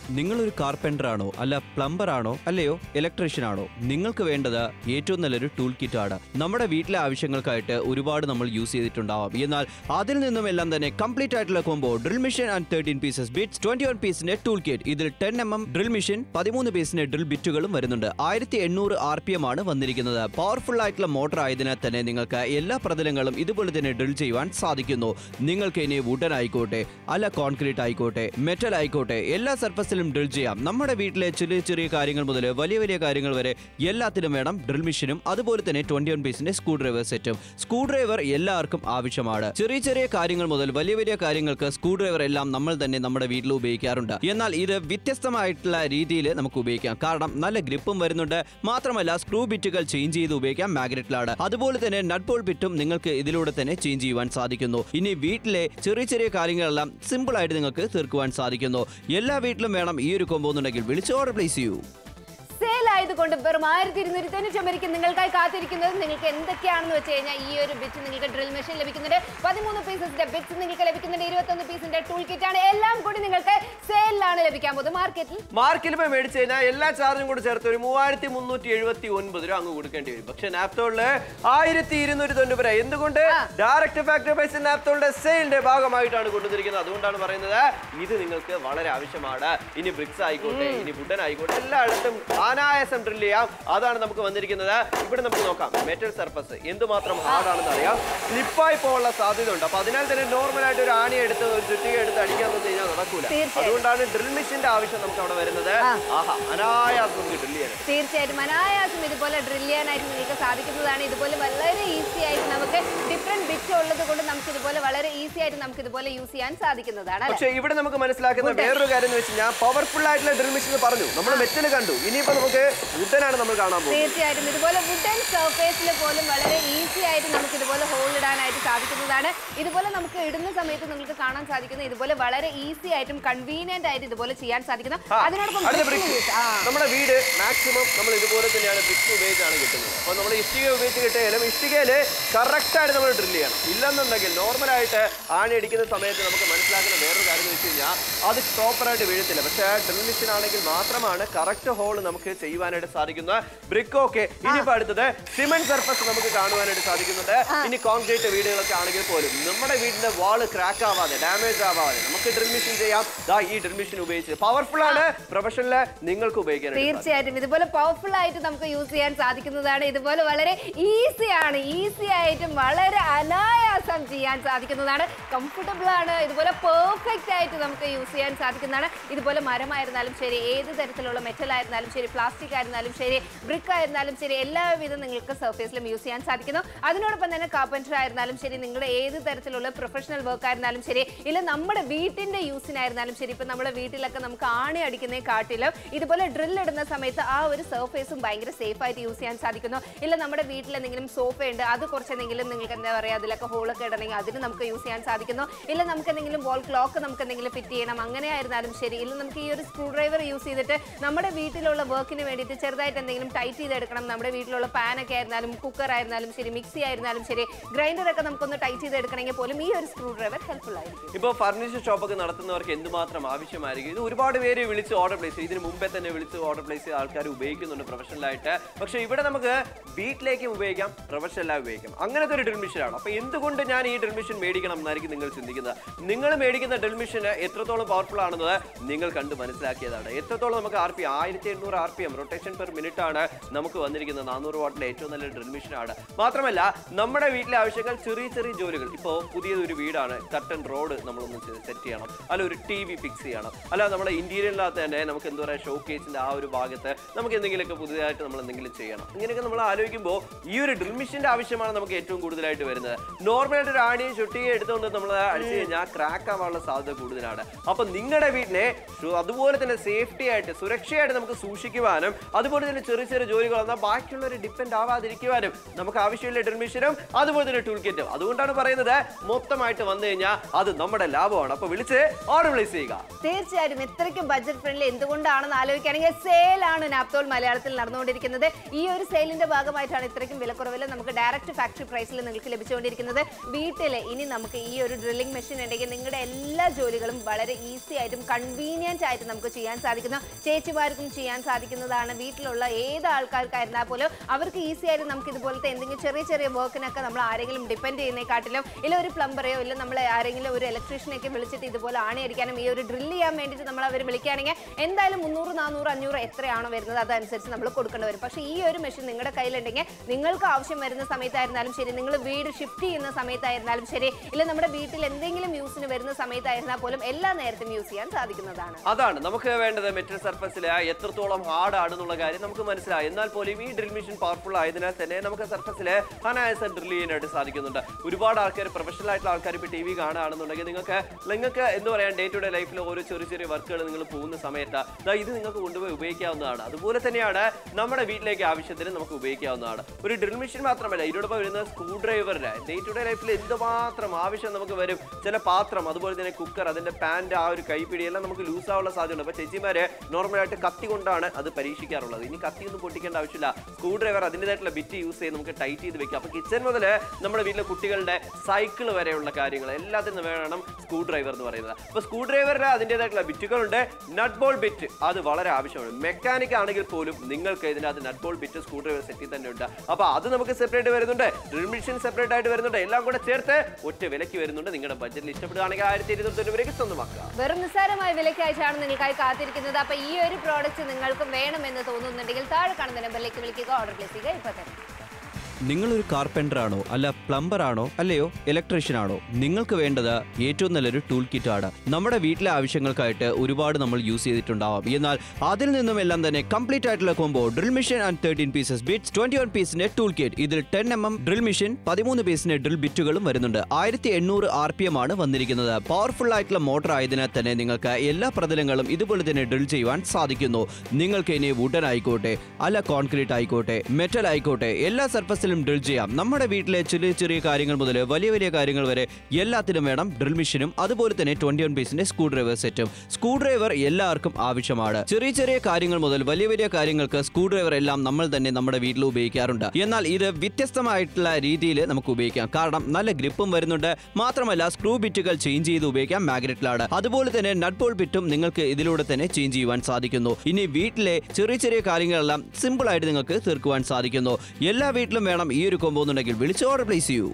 നിങ്ങളൊരു കാർപ്പൻ്റർ ആണോ അല്ല പ്ലംബർ ആണോ അല്ലയോ ഇലക്ട്രീഷ്യൻ ആണോ നിങ്ങൾക്ക് വേണ്ടത് ഏറ്റവും നല്ലൊരു ടൂൾ കിറ്റ് ആണ് നമ്മുടെ വീട്ടിലെ ആവശ്യങ്ങൾക്കായിട്ട് ഒരുപാട് നമ്മൾ യൂസ് ചെയ്തിട്ടുണ്ടാവാം എന്നാൽ അതിൽ നിന്നും എല്ലാം തന്നെ കംപ്ലീറ്റ് ആയിട്ടുള്ള combo drill machine and thirteen pieces bits twenty one പീസിന്റെ ടൂൾ കിറ്റ് ഇതിൽ ten M M drill machine പതിമൂന്ന് പീസിന്റെ ഡ്രിൽ ബിറ്റുകളും വരുന്നുണ്ട് ആയിരത്തി എണ്ണൂറ് ആർ പി എം ആണ് വന്നിരിക്കുന്നത് പവർഫുൾ ആയിട്ടുള്ള മോട്ടർ ആയതിനാൽ തന്നെ നിങ്ങൾക്ക് എല്ലാ പ്രതലങ്ങളും ഇതുപോലെ തന്നെ ഡ്രിൽ ചെയ്യുവാൻ സാധിക്കുന്നു നിങ്ങൾക്ക് ഇനി വുഡൻ ആയിക്കോട്ടെ അല്ല കോൺക്രീറ്റ് ആയിക്കോട്ടെ മെറ്റൽ ആയിക്കോട്ടെ എല്ലാ സർഫസിലും ഡ്രിൽ ചെയ്യാം നമ്മുടെ വീട്ടിലെ ചെറിയ ചെറിയ കാര്യങ്ങൾ മുതൽ വലിയ വലിയ കാര്യങ്ങൾ വരെ എല്ലാത്തിനും വേണം ഡ്രിൽ മെഷീനും അതുപോലെ തന്നെ ട്വന്റി വൺ പീസിന്റെ സ്ക്രൂ ഡ്രൈവർ സെറ്റും സ്ക്രൂ ഡ്രൈവർ എല്ലാവർക്കും ആവശ്യമാണ് ചെറിയ ചെറിയ കാര്യങ്ങൾ മുതൽ വലിയ വലിയ കാര്യങ്ങൾക്ക് സ്ക്രൂ ഡ്രൈവർ എല്ലാം നമ്മൾ തന്നെ നമ്മുടെ വീട്ടിൽ ഉപയോഗിക്കാറുണ്ട് എന്നാൽ ഇത് വ്യത്യസ്തമായിട്ടുള്ള രീതിയിൽ നമുക്ക് ഉപയോഗിക്കാം കാരണം നല്ല ഗ്രിപ്പും വരുന്നുണ്ട് മാത്രമല്ല സ്ക്രൂ ബിറ്റുകൾ ചേഞ്ച് ചെയ്ത് ഉപയോഗിക്കാം മാഗ്നറ്റിലാണ് അതുപോലെ തന്നെ നട്ട് ബോൾ ബിറ്റും നിങ്ങൾക്ക് ഇതിലൂടെ തന്നെ ചേഞ്ച് ചെയ്യുവാൻ സാധിക്കുന്നു ഇനി വീട്ടിലെ ചെറിയ ചെറിയ കാര്യങ്ങളെല്ലാം സിമ്പിൾ ആയിട്ട് നിങ്ങൾക്ക് തീർക്കുവാൻ സാധിക്കുന്നു എല്ലാ വീട്ടിലും വേണം ഈ ഒരു കൊമ്പോ എന്നുണ്ടെങ്കിൽ വിളിച്ച് ഓർഡർ പ്ലേസ് ചെയ്യൂ സെയിൽ ആയതുകൊണ്ട് വെറും ആയിരത്തി ഇരുന്നൂറ്റി തൊണ്ണൂറ്റൊമ്പതിക്ക് നിങ്ങൾക്കായി കാത്തിരിക്കുന്നത് നിങ്ങൾക്ക് എന്തൊക്കെയാണെന്ന് വെച്ച് കഴിഞ്ഞാൽ ഈ ഒരു ബിറ്റ് നിങ്ങൾക്ക് ഡ്രിൽ മെഷീൻ ലഭിക്കുന്നുണ്ട് പതിമൂന്ന് പീസസിന്റെ ബിറ്റ്സ് നിങ്ങൾക്ക് ലഭിക്കുന്നുണ്ട് ഇരുപത്തൊന്ന് പീസിന്റെ ടൂൾ കിറ്റ് ആണ് എല്ലാം കൂടി നിങ്ങൾക്ക് സെയിലാണ് ലഭിക്കാൻ പോകുന്നത് മാർക്കറ്റിൽ മാർക്കിൽ പോയി മേടിച്ചു കഴിഞ്ഞാൽ എല്ലാ ചാർജും കൂടി ചേർത്ത് ഒരു മൂവായിരത്തി മുന്നൂറ്റി എഴുപത്തി ഒൻപത് രൂപ അങ്ങ് കൊടുക്കേണ്ടി വരും പക്ഷെ നാപ്തോളില് ആയിരത്തി ഇരുന്നൂറ്റി തൊണ്ണൂറ് രൂപ എന്തുകൊണ്ട് ഡയറക്റ്റ് ഫാക്ടറി പ്രൈസ് നാപ്തോളിന്റെ സെയിലിന്റെ ഭാഗമായിട്ടാണ് കൊണ്ടുവന്നിരിക്കുന്നത് അതുകൊണ്ടാണ് പറയുന്നത് ഇത് നിങ്ങൾക്ക് വളരെ ആവശ്യമാണ് ഇനി ബ്രിക്സ് ആയിക്കോട്ടെ ഇനി വുഡൻ ആയിക്കോട്ടെ എല്ലായിടത്തും അനായാസം ഡ്രിൽ ചെയ്യാം അതാണ് നമുക്ക് വന്നിരിക്കുന്നത് ഇവിടെ നമുക്ക് നോക്കാം മെറ്റൽ സർഫസ് എന്തുമാത്രം ഹാർഡാണെന്ന് അറിയാം സ്ലിപ്പായി പോകാനുള്ള സാധ്യത ഉണ്ട് അപ്പൊ അതിനാൽ തന്നെ നോർമൽ ആയിട്ട് ഒരു ആണി എടുത്ത് ഒരു ചുറ്റിക എടുത്ത് അടിക്കാൻ വന്നു കഴിഞ്ഞാൽ നടക്കൂല തീർച്ചയായും. അതുകൊണ്ടാണ് ഡ്രിൽ മെഷീന്റെ ആവശ്യം നമുക്ക് അവിടെ വരുന്നത് ആഹാ അനായാസം നമുക്ക് ഡ്രിൽ ചെയ്യാൻ തീർച്ചയായിട്ടും അനായാസം ഇതുപോലെ ഡ്രിൽ ചെയ്യാനായിട്ട് നിങ്ങൾക്ക് സാധിക്കുന്നതാണ് ഇതുപോലെ വളരെ ഈസി ആയിട്ട് നമുക്ക് ഡിഫറെന്റ് ബിറ്റ് ഉള്ളത് കൊണ്ട് നമുക്ക് ഇതുപോലെ വളരെ ഈസി ആയിട്ട് നമുക്ക് ഇതുപോലെ യൂസ് ചെയ്യാൻ സാധിക്കുന്നതാണ് അല്ലേ? പക്ഷെ ഇവിടെ നമുക്ക് മനസ്സിലാക്കുന്ന വേറൊരു കാര്യം എന്ന് വെച്ച് കഴിഞ്ഞാൽ പവർഫുൾ ആയിട്ടുള്ള ഡ്രിൽ മെഷീൻ പറഞ്ഞു നമ്മൾ മെറ്റൽ കണ്ടു ഇനിയിപ്പോ നമുക്ക് വുഡനാണ് നമ്മൾ കാണാൻ പോകുന്നത് തീർച്ചയായിട്ടും ഇതുപോലെ വുഡൻ സർഫേസിൽ പോലും വളരെ ഈസി ആയിട്ട് നമുക്ക് ഇതുപോലെ ഹോൾ ഇടാനായിട്ട് സാധിക്കുന്നതാണ് ഇതുപോലെ നമുക്ക് ഇടുന്ന സമയത്ത് നിങ്ങൾക്ക് കാണാൻ സാധിക്കുന്ന ഇതുപോലെ വളരെ ഈസി ആയിട്ടും കൺവീനിയന്റ് ആയിട്ട് ഇതുപോലെ ചെയ്യാൻ സാധിക്കുന്നു ആ, അതിനോടൊപ്പം അടുത്ത bricks ബ്രിക്സ് use. ആ. നമ്മുടെ വീട് മാക്സിമം നമ്മൾ ഇതുപോലെ തന്നെയാണ് ബ്രിക്സ് ഉപയോഗിച്ചാണ് കിട്ടുന്നത് അപ്പോൾ നമ്മൾ ഇഷ്ടിക ഉപയോഗിച്ച് കിട്ടിയാലും ഇഷ്ടികയില് കറക്റ്റ് ആയിട്ട് നമ്മൾ ഡ്രിൽ ചെയ്യണം ഇല്ലെന്നുണ്ടെങ്കിൽ normal ആയിട്ട് ആണി അടിക്കുന്ന സമയത്ത് നമുക്ക് മനസ്സിലാക്കുന്ന വേറൊരു കാര്യം എന്ന് വെച്ച് കഴിഞ്ഞാൽ അത് പ്രോപ്പറായിട്ട് വീഴത്തില്ല പക്ഷേ ഡ്രിൽ മെഷീൻ ആണെങ്കിൽ മാത്രമാണ് കറക്റ്റ് ഹോൾ നമുക്ക് ചെയ്യുവാനായിട്ട് സാധിക്കുന്നത് ബ്രിക്ക് ഓക്കെ ഇനിയിപ്പോൾ അടുത്തത് സിമെന്റ് സർഫസ് നമുക്ക് കാണുവാനായിട്ട് സാധിക്കുന്നുണ്ട് ഇനി കോൺക്രീറ്റ് വീടുകളൊക്കെ ആണെങ്കിൽ പോലും നമ്മുടെ വീടിന്റെ വാള് ക്രാക്ക് ആവാതെ ഡാമേജ് ആവാതെ നമുക്ക് ഡ്രിൽ മെഷീൻ ചെയ്യാം ദാ ഈ ഡ്രിൽ മെഷീൻ ഉപയോഗിച്ച് പവർഫുൾ ആണ് പ്രൊഫഷനിൽ നിങ്ങൾക്ക് ഉപയോഗിക്കാനായിട്ട് സാധിക്കും. തീർച്ചയായിട്ടും ഇതുപോലെ പവർഫുൾ ആയിട്ട് നമുക്ക് യൂസ് ചെയ്യാൻ സാധിക്കുന്നതാണ് ഇതുപോലെ വളരെ ഈസി ആണ് ഈസി ആയിട്ടും വളരെ അനായാസം ചെയ്യാൻ സാധിക്കുന്നതാണ് കംഫർട്ടബിൾ ആണ് ഇതുപോലെ പെർഫെക്റ്റ് ആയിട്ട് നമുക്ക് യൂസ് ചെയ്യാൻ സാധിക്കുന്നതാണ് ഇതുപോലെ മരമായിരുന്നാലും ശരി ഏത് തരത്തിലുള്ള മെറ്റൽ ആയിരുന്നാലും ശരി പ്ലാസ്റ്റിക് ആയിരുന്നാലും ശരി ബ്രിക്ക് ആയിരുന്നാലും ശരി എല്ലാവിധം നിങ്ങൾക്ക് സർഫേസിലും യൂസ് ചെയ്യാൻ സാധിക്കുന്നു അതിനോടൊപ്പം തന്നെ കാർപ്പൻറ്റർ ആയിരുന്നാലും ശരി നിങ്ങളുടെ ഏത് തരത്തിലുള്ള പ്രൊഫഷണൽ വർക്ക് ആയിരുന്നാലും ശരി ഇല്ല നമ്മുടെ വീട്ടിന്റെ യൂസിനായിരുന്നാലും ശരി ഇപ്പൊ നമ്മുടെ വീട്ടിലൊക്കെ നമുക്ക് ആണി അടിക്കുന്നേ കാട്ടിലും ഇതുപോലെ ഡ്രിൽ ഇടുന്ന സമയത്ത് ആ ഒരു സർഫേസും ഭയങ്കര സേഫ് ആയിട്ട് യൂസ് ചെയ്യാൻ സാധിക്കുന്നു ഇല്ല നമ്മുടെ വീട്ടിൽ എന്തെങ്കിലും സോഫ ഉണ്ട് അത് കുറച്ച് എന്തെങ്കിലും നിങ്ങൾക്ക് എന്താ പറയുക അതിലൊക്കെ ഹോളൊക്കെ ഇടണമെങ്കിൽ അതിന് നമുക്ക് യൂസ് ചെയ്യാൻ സാധിക്കുന്നു ഇല്ല നമുക്ക് എന്തെങ്കിലും വോൾ ക്ലോക്ക് നമുക്ക് എന്തെങ്കിലും ഫിറ്റ് ചെയ്യണം അങ്ങനെ ആയിരുന്നാലും ശരി ഇല്ല നമുക്ക് ഈ ഒരു സ്ക്രൂ ഡ്രൈവർ യൂസ് ചെയ്തിട്ട് നമ്മുടെ വീട്ടിലുള്ള വർക്കിന് വേണ്ടിയിട്ട് ചെറുതായിട്ട് എന്തെങ്കിലും ടൈറ്റ് ചെയ്തെടുക്കണം നമ്മുടെ വീട്ടിലുള്ള പാനൊക്കെ ആയിരുന്നാലും കുക്കർ ആയിരുന്നാലും ശരി മിക്സി ആയിരുന്നാലും ശരി ഗ്രൈൻഡർ ഒക്കെ നമുക്കൊന്ന് ടൈറ്റ് ചെയ്തെടുക്കണമെങ്കിൽ പോലും ഈ ഒരു സ്ക്രൂ ഡ്രൈവർ ഹെൽപ്ഫുൾ ആയിരിക്കും ഇപ്പോൾ ഫർണിച്ചർ ഷോപ്പൊക്കെ നടത്തുന്നവർക്ക് എന്തുമാത്രം ആവശ്യമായിരിക്കും ഇത് ഒരുപാട് പേര് വിളിച്ച് ഓർഡർ പ്ലേസ് ചെയ്യും ഇതിന് മുമ്പേ തന്നെ വിളിച്ച് ഓർഡർ പ്ലേസ് ചെയ്ത ആൾക്കാർ ഉപയോഗിക്കുന്നുണ്ട് പ്രൊഫഷണലായിട്ട് പക്ഷേ ഇവിടെ നമുക്ക് വീട്ടിലേക്കും ഉപയോഗിക്കാം പ്രൊഫഷണലായി ഉപയോഗിക്കാം അങ്ങനത്തെ ഒരു ഡ്രിൽ മെഷീനാണ് അപ്പോൾ എന്തുകൊണ്ട് ഞാൻ ഈ ഡ്രിൽ മെഷീൻ മേടിക്കണം എന്നായിരിക്കും നിങ്ങൾ ചിന്തിക്കുന്നത് നിങ്ങൾ മേടിക്കുന്ന ഡ്രിൽ മെഷീൻ എത്രത്തോളം പവർഫുൾ ആണെന്നത് നിങ്ങൾ കണ്ട് മനസ്സിലാക്കിയതാണ് എത്രത്തോളം നമുക്ക് ആർ പി ആയിരത്തി എണ്ണൂറ് R P M rotation per minute ആണ് നമുക്ക് വന്നിരിക്കുന്നത് നാനൂറ് വാട്ടിലെ ഏറ്റവും നല്ല ഡ്രിൽ മെഷീനാണ് മാത്രമല്ല നമ്മുടെ വീട്ടിലെ ആവശ്യങ്ങൾ ചെറിയ ചെറിയ ജോലികൾ ഇപ്പോൾ പുതിയതൊരു വീടാണ് കട്ടൺ റോഡ് നമ്മളൊന്ന് സെറ്റ് ചെയ്യണം അല്ല ഒരു ടി വി ഫിക്സ് ചെയ്യണം അല്ല നമ്മുടെ ഇന്റീരിയറിനകത്ത് തന്നെ നമുക്ക് എന്താ പറയുക ഷോ കേസിന്റെ ആ ഒരു ഭാഗത്ത് നമുക്ക് എന്തെങ്കിലുമൊക്കെ പുതിയതായിട്ട് നമ്മൾ എന്തെങ്കിലും ചെയ്യണം ഇങ്ങനെയൊക്കെ നമ്മൾ ആലോചിക്കുമ്പോൾ ഈ ഒരു ഡ്രിൽ മെഷീന്റെ ആവശ്യമാണ് നമുക്ക് ഏറ്റവും കൂടുതലായിട്ട് വരുന്നത് നോർമലായിട്ട് ഒരു ആണിയും ചുട്ടിയും എടുത്തുകൊണ്ട് നമ്മൾ അടിച്ചു കഴിഞ്ഞാൽ ക്രാക്ക് ആവാനുള്ള സാധ്യത കൂടുതലാണ് അപ്പൊ നിങ്ങളുടെ വീട്ടിനെ സു- അതുപോലെ തന്നെ സേഫ്റ്റി ആയിട്ട് സുരക്ഷയായിട്ട് നമുക്ക് സൂക്ഷിക്കുവാൻ ചെയ്യാനും അതുപോലെ തന്നെ ചെറിയ ചെറിയ ജോലികൾ വന്നാൽ ബാക്കിയുള്ളവർ ഡിപ്പെൻഡ് ആവാതിരിക്കുവാനും നമുക്ക് ആവശ്യമുള്ള ഡ്രിൽ മെഷീനും അതുപോലെ തന്നെ ടൂൾ കിറ്റും അതുകൊണ്ടാണ് പറയുന്നത് മൊത്തമായിട്ട് വന്നു കഴിഞ്ഞാൽ അത് നമ്മുടെ ലാഭമാണ് അപ്പൊ വിളിച്ച് ഓർഡർ പ്ലേസ് ചെയ്യുക തീർച്ചയായിട്ടും ഇത്രയ്ക്കും ബഡ്ജറ്റ് ഫ്രണ്ട്ലി എന്തുകൊണ്ടാണെന്ന് ആലോചിക്കുകയാണെങ്കിൽ സെയിലാണ് നാപ്തോൾ മലയാളത്തിൽ നടന്നുകൊണ്ടിരിക്കുന്നത് ഈ ഒരു സെയിലിന്റെ ഭാഗമായിട്ടാണ് ഇത്രയ്ക്കും വിലക്കുറവിൽ നമുക്ക് ഡയറക്റ്റ് ഫാക്ടറി പ്രൈസിൽ നിങ്ങൾക്ക് ലഭിച്ചുകൊണ്ടിരിക്കുന്നത് വീട്ടിൽ ഇനി നമുക്ക് ഈ ഒരു ഡ്രില്ലിംഗ് മെഷീൻ ഉണ്ടെങ്കിൽ നിങ്ങളുടെ എല്ലാ ജോലികളും വളരെ ഈസി ആയിട്ടും കൺവീനിയന്റ് ആയിട്ട് നമുക്ക് ചെയ്യാൻ സാധിക്കുന്നു ചേച്ചിമാർക്കും ചെയ്യാൻ സാധിക്കുന്നതാണ് വീട്ടിലുള്ള ഏത് ആൾക്കാർക്കായിരുന്നാൽ പോലും അവർക്ക് ഈസി ആയിട്ട് നമുക്ക് ഇതുപോലത്തെ എന്തെങ്കിലും ചെറിയ ചെറിയ വർക്കിനൊക്കെ നമ്മൾ ആരെങ്കിലും ഡിപ്പെൻഡ് ചെയ്യുന്നതിനെക്കാട്ടിലും ഇല്ല ഒരു പ്ലംബറെയോ ഇല്ല നമ്മൾ ആരെങ്കിലും ഒരു ഇലക്ട്രീഷ്യനെയൊക്കെ വിളിച്ചിട്ട് ഇതുപോലെ ആണിയടിക്കാനും ഈ ഒരു ഡ്രിൽ ചെയ്യാൻ വേണ്ടിയിട്ട് നമ്മൾ അവർ വിളിക്കുകയാണെങ്കിൽ എന്തായാലും മുന്നൂറ് നാനൂറ് അഞ്ഞൂറ് എത്രയാണോ വരുന്നത് അതനുസരിച്ച് നമ്മൾ കൊടുക്കേണ്ടി വരും പക്ഷേ ഈ ഒരു മെഷീൻ നിങ്ങളുടെ കയ്യിലുണ്ടെങ്കിൽ നിങ്ങൾക്ക് ആവശ്യം വരുന്ന സമയത്തായിരുന്നാലും ശരി നിങ്ങൾ വീട് ഷിഫ്റ്റ് ചെയ്യുന്ന സമയത്തായിരുന്നാലും ശരി ഇല്ല നമ്മുടെ വീട്ടിൽ എന്തെങ്കിലും യൂസിന് വരുന്ന സമയത്തായിരുന്നാൽ പോലും എല്ലാ നേരത്തും യൂസ് ചെയ്യാൻ സാധിക്കുന്നതാണ് അതാണ് നമുക്ക് വേണ്ടത് മെറ്റൽ സർഫസിൽ എത്രത്തോളം ഹാർഡ് ആണെന്നുള്ള കാര്യം നമുക്ക് മനസ്സിലായി എന്നാൽ പോലും ഈ ഡ്രിൽ മെഷീൻ പവർഫുൾ ആയതിനാൽ തന്നെ നമുക്ക് സർഫസിൽ അനായാസം ഡ്രിൽ ചെയ്യാനായിട്ട് സാധിക്കുന്നുണ്ട് ഒരുപാട് ആൾക്കാർ പ്രൊഫഷണൽ ആയിട്ടുള്ള ആൾക്കാർ ഇപ്പോൾ ടി വി കാണുകയാണെന്നുണ്ടെങ്കിൽ നിങ്ങൾക്ക് നിങ്ങൾക്ക് എന്താ പറയാ ഡേ ടു ഡേ ലൈഫിൽ ഓരോ ചെറിയ ചെറിയ വർക്കുകൾ നിങ്ങൾ പോകുന്ന സമയത്ത് ദാ ഇത് നിങ്ങൾക്ക് കൊണ്ടുപോയി ഉപയോഗിക്കാവുന്നതാണ് അതുപോലെ തന്നെയാണ് നമ്മുടെ വീട്ടിലേക്ക് ആവശ്യത്തിന് നമുക്ക് ഉപയോഗിക്കാവുന്നതാണ് ഒരു ഡ്രിൽ മെഷീൻ മാത്രമല്ല ഇതിനോടൊപ്പം വരുന്ന സ്ക്രൂ ഡ്രൈവറിന് ഡേ ടു ഡേ ലൈഫിൽ എന്തുമാത്രം ആവശ്യം നമുക്ക് വരും ചില പാത്രം അതുപോലെ തന്നെ കുക്കർ അതിന്റെ പാൻറ് ആ ഒരു കൈപ്പിടി എല്ലാം നമുക്ക് ലൂസ് ആവാനുള്ള സാധ്യതയുണ്ട് അപ്പോൾ ചേച്ചിമാര് നോർമലായിട്ട് കത്തി കൊണ്ടാണ് അത് പരീക്ഷിക്കാറുള്ളത് ഇനി കത്തി ഒന്നും പൊട്ടിക്കേണ്ട ആവശ്യമില്ല സ്ക്രൂ ഡ്രൈവർ അതിൻ്റെതായിട്ടുള്ള ബിറ്റ് യൂസ് ചെയ്ത് നമുക്ക് ടൈറ്റ് ചെയ്ത് വെക്കാം അപ്പോൾ കിച്ചൺ മുതൽ നമ്മുടെ വീട്ടിലെ കുട്ടികളുടെ സൈക്കിൾ വരെയുള്ള കാര്യങ്ങൾ എല്ലാത്തിനും വേണം സ്ക്രൂ ഡ്രൈവർ എന്ന് പറയുന്നത് അപ്പോൾ സ്ക്രൂ ഡ്രൈവറിൽ അതിൻ്റെതായിട്ടുള്ള ബിറ്റുകളുണ്ട് നട്ട് ബോൾ ബിറ്റ് അത് വളരെ ആവശ്യമാണ് മെക്കാനിക് ആണെങ്കിൽ പോലും നിങ്ങൾക്ക് ഇതിനകത്ത് nut ball bit screwdriver സെറ്റിൽ തന്നെ ഉണ്ട് അപ്പോൾ അത് നമുക്ക് സെപ്പറേറ്റ് വരുന്നുണ്ട് ഡ്രിൽ മെഷീൻ സെപ്പറേറ്റ് ആയിട്ട് വരുന്നുണ്ട് എല്ലാം കൂടെ ചേർത്ത് ഒറ്റ വിലയ്ക്ക് വരുന്നുണ്ട് നിങ്ങളുടെ ബഡ്ജറ്റിൽ ഇഷ്ടപ്പെടുകയാണെങ്കിൽ ആയിരത്തി ഇരുന്നൂറ്റി രൂപയ്ക്ക് സ്വന്തമാക്കുക വെറും നിസ്സാരമായ വിലയ്ക്കായിട്ടാണ് നിങ്ങൾക്കായി കാത്തിരിക്കുന്നത് അപ്പൊ ഈ ഒരു പ്രോഡക്റ്റ് നിങ്ങൾക്ക് വേണമെന്ന് തോന്നുന്നുണ്ടെങ്കിൽ താഴെ കാണുന്ന നമ്പറിലേക്ക് വിളിക്കുക ഓർഡർ പ്ലേസ് ചെയ്യുക ഇപ്പൊ തന്നെ നിങ്ങളൊരു കാർപ്പൻ്റർ ആണോ അല്ല പ്ലംബർ ആണോ അല്ലയോ ഇലക്ട്രീഷ്യൻ ആണോ നിങ്ങൾക്ക് വേണ്ടത് ഏറ്റവും നല്ലൊരു ടൂൾ കിറ്റ് ആണ് നമ്മുടെ വീട്ടിലെ ആവശ്യങ്ങൾക്കായിട്ട് ഒരുപാട് നമ്മൾ യൂസ് ചെയ്തിട്ടുണ്ടാവാം എന്നാൽ അതിൽ നിന്നും എല്ലാം തന്നെ കംപ്ലീറ്റ് ആയിട്ടുള്ള combo drill machine and thirteen pieces bits twenty one പീസിന്റെ ടൂൾ കിറ്റ് ഇതിൽ ten M M drill machine പതിമൂന്ന് പീസിന്റെ ഡ്രിൽ ബിറ്റുകളും വരുന്നുണ്ട് ആയിരത്തി എണ്ണൂറ് ആർ പി എം ആണ് വന്നിരിക്കുന്നത് പവർഫുൾ ആയിട്ടുള്ള മോട്ടർ ആയതിനാൽ തന്നെ നിങ്ങൾക്ക് എല്ലാ പ്രതലങ്ങളും ഇതുപോലെ തന്നെ ഡ്രിൽ ചെയ്യുവാൻ സാധിക്കുന്നു നിങ്ങൾക്ക് ഇനി വുഡൻ ആയിക്കോട്ടെ അല്ല കോൺക്രീറ്റ് ആയിക്കോട്ടെ മെറ്റൽ ആയിക്കോട്ടെ എല്ലാ സർഫസിലും ഡ്രിൽ ചെയ്യാം നമ്മുടെ വീട്ടിലെ ചെറിയ ചെറിയ കാര്യങ്ങൾ മുതൽ വലിയ വലിയ കാര്യങ്ങൾ വരെ എല്ലാത്തിനും വേണം ഡ്രിൽ മെഷീനും അതുപോലെ തന്നെ ട്വന്റി വൺ പീസിന്റെ സ്ക്രൂ ഡ്രൈവർ സെറ്റും സ്ക്രൂ ഡ്രൈവർ എല്ലാവർക്കും ആവശ്യമാണ് ചെറിയ ചെറിയ കാര്യങ്ങൾ മുതൽ വലിയ വലിയ കാര്യങ്ങൾക്ക് സ്ക്രൂ ഡ്രൈവർ എല്ലാം നമ്മൾ തന്നെ നമ്മുടെ വീട്ടിൽ ഉപയോഗിക്കാറുണ്ട് എന്നാൽ ഇത് വ്യത്യസ്തമായിട്ടുള്ള രീതിയിൽ നമുക്ക് ഉപയോഗിക്കാം കാരണം നല്ല ഗ്രിപ്പും വരുന്നുണ്ട് മാത്രമല്ല സ്ക്രൂ ബിറ്റുകൾ ചേഞ്ച് ചെയ്ത് ഉപയോഗിക്കാം മാഗ്നറ്റിലാണ് അതുപോലെ തന്നെ നട്ട് ബോൾ ബിറ്റും നിങ്ങൾക്ക് ഇതിലൂടെ തന്നെ ചേഞ്ച് ചെയ്യുവാൻ സാധിക്കുന്നു ഇനി വീട്ടിലെ ചെറിയ ചെറിയ കാര്യങ്ങളെല്ലാം സിമ്പിൾ ആയിട്ട് നിങ്ങൾക്ക് തീർക്കുവാൻ സാധിക്കുന്നു എല്ലാ വീട്ടിലും വേണം ഈ ഒരു കോമ്പോ എന്നുണ്ടെങ്കിൽ വിളിച്ച് ഓർഡർ പ്ലേസ് ചെയ്യൂ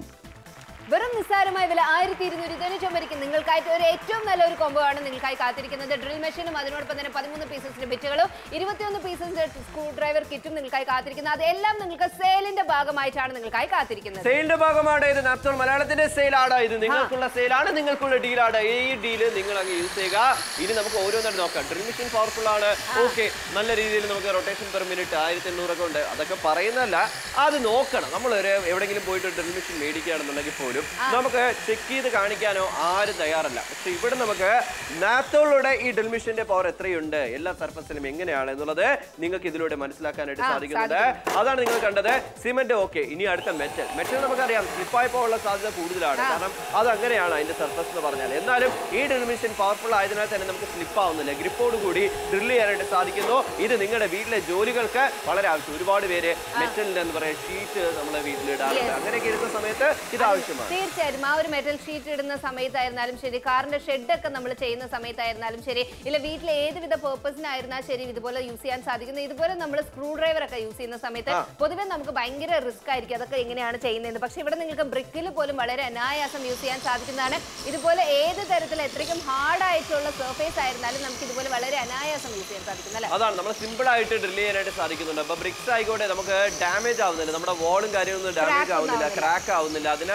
വെറും നിസ്സാരമായ വില ആയിരത്തി ഇരുന്നൂറ്റി തൊണ്ണൂറ്റൊമ്പതിക്ക് നിങ്ങൾക്കായിട്ട് ഒരു ഏറ്റവും നല്ലൊരു കോംബോ ആണ് നിങ്ങൾക്കായി കാത്തിരിക്കുന്നത് ഡ്രിൽ മെഷീനും അതിനോടൊപ്പം തന്നെ പതിമൂന്ന് പീസസിന്റെ ബിറ്റുകളും ഇരുപത്തിയൊന്ന് പീസസിന്റെ സ്ക്രൂ ഡ്രൈവർ കിറ്റും നിങ്ങൾക്കായി കാത്തിരിക്കുന്നത് അതെല്ലാം നിങ്ങൾക്ക് സെയിലിന്റെ ഭാഗമായിട്ടാണ് നിങ്ങൾക്കായി കാത്തിരിക്കുന്നത് സെയിലിന്റെ ഭാഗമാണ് ഇത് നാപ്തോൾ മലയാളത്തിന്റെ സെയിലാണ് ഇത് നിങ്ങൾക്കുള്ള സെയിലാണ് നിങ്ങൾക്കുള്ള ഡീലാണ് ഈ ഡീല് നിങ്ങൾ അങ്ങ് യൂസ് ചെയ്യുക ഇനി നമുക്ക് ഓരോന്നായിട്ട് നോക്കാം ഡ്രിൽ മെഷീൻ പവർഫുൾ ആണ് ഓക്കെ നല്ല രീതിയിൽ നമുക്ക് റൊട്ടേഷൻ പെർ മിനിറ്റ് ആയിരത്തി എണ്ണൂറൊക്കെ ഉണ്ട് അതൊക്കെ പറയുന്നതല്ല അത് നോക്കണം നമ്മൾ ഒരു എവിടെയെങ്കിലും പോയിട്ട് ഡ്രിൽ മെഷീൻ മേടിക്കുകയാണെന്നുണ്ടെങ്കിൽ പോലും നമുക്ക് ചെക്ക് ചെയ്ത് കാണിക്കാനോ ആരും തയ്യാറല്ല പക്ഷെ ഇവിടെ നമുക്ക് നാപ്തോളുടെ ഈ ഡ്രിൽ മെഷീന്റെ പവർ എത്രയുണ്ട് എല്ലാ സർഫസിലും എങ്ങനെയാണ് എന്നുള്ളത് നിങ്ങൾക്ക് ഇതിലൂടെ മനസ്സിലാക്കാനായിട്ട് ആ, സാധിക്കുന്നുണ്ട് അതാണ് നിങ്ങൾ കണ്ടത് സിമെന്റ് ഓക്കെ ഇനി അടുത്ത മെറ്റൽ മെറ്റൽ നമുക്കറിയാം സ്ലിപ്പായി പോകാനുള്ള സാധ്യത കൂടുതലാണ് കാരണം അത് അങ്ങനെയാണ് അതിന്റെ സർഫസ് എന്ന് പറഞ്ഞാൽ എന്നാലും ഈ ഡ്രിൽ മെഷീൻ പവർഫുൾ ആയതിനാൽ തന്നെ നമുക്ക് സ്ലിപ്പ് ആവുന്നില്ല ഗ്രിപ്പോട് കൂടി ഡ്രിൽ ചെയ്യാനായിട്ട് സാധിക്കുന്നു ഇത് നിങ്ങളുടെ വീട്ടിലെ ജോലികൾക്ക് വളരെ ആവശ്യം ഒരുപാട് പേര് മെറ്റലിന്റെ എന്താ പറയുക ഷീറ്റ് നമ്മുടെ വീട്ടിൽ ഇടാറുണ്ട് അങ്ങനെയൊക്കെ ഇരുന്ന സമയത്ത് ഇത് ആവശ്യമാണ് തീർച്ചയായിട്ടും ആ ഒരു മെറ്റൽ ഷീറ്റ് ഇടുന്ന സമയത്തായിരുന്നാലും ശരി കാറിന്റെ ഷെഡ് ഒക്കെ നമ്മൾ ചെയ്യുന്ന സമയത്തായിരുന്നാലും ശരി ഇല്ല വീട്ടിലെ ഏതുവിധ പേർപ്പസിനായിരുന്നാൽ ശരി ഇതുപോലെ യൂസ് ചെയ്യാൻ സാധിക്കുന്നു ഇതുപോലെ നമ്മൾ സ്ക്രൂ ഡ്രൈവർ ഒക്കെ യൂസ് ചെയ്യുന്ന സമയത്ത് പൊതുവെ നമുക്ക് ഭയങ്കര റിസ്ക് ആയിരിക്കും അതൊക്കെ എങ്ങനെയാണ് ചെയ്യുന്നത് പക്ഷെ ഇവിടെ നിങ്ങൾക്ക് ബ്രിക്കിൽ പോലും വളരെ അനായാസം യൂസ് ചെയ്യാൻ സാധിക്കുന്നതാണ് ഇതുപോലെ ഏത് തരത്തിൽ എത്രയ്ക്കും ഹാർഡ് ആയിട്ടുള്ള സർഫേസ് ആയിരുന്നാലും നമുക്ക് ഇതുപോലെ വളരെ അനായാസം യൂസ് ചെയ്യാൻ സാധിക്കും അല്ലേ അതാണ് നമ്മൾ സിമ്പിൾ ആയിട്ട് ഡ്രിൽ ചെയ്യാനായിട്ട് സാധിക്കുന്നുണ്ട് അപ്പൊ ബ്രിക്സ് ആയിക്കോട്ടെ നമുക്ക് ഡാമേജ് ആവുന്നില്ല നമ്മുടെ വാളും കാര്യമൊന്നും ഡാമേജ് ആവുന്നില്ല ക്രാക്ക് ആവുന്നില്ല അതിനാൽ തന്നെ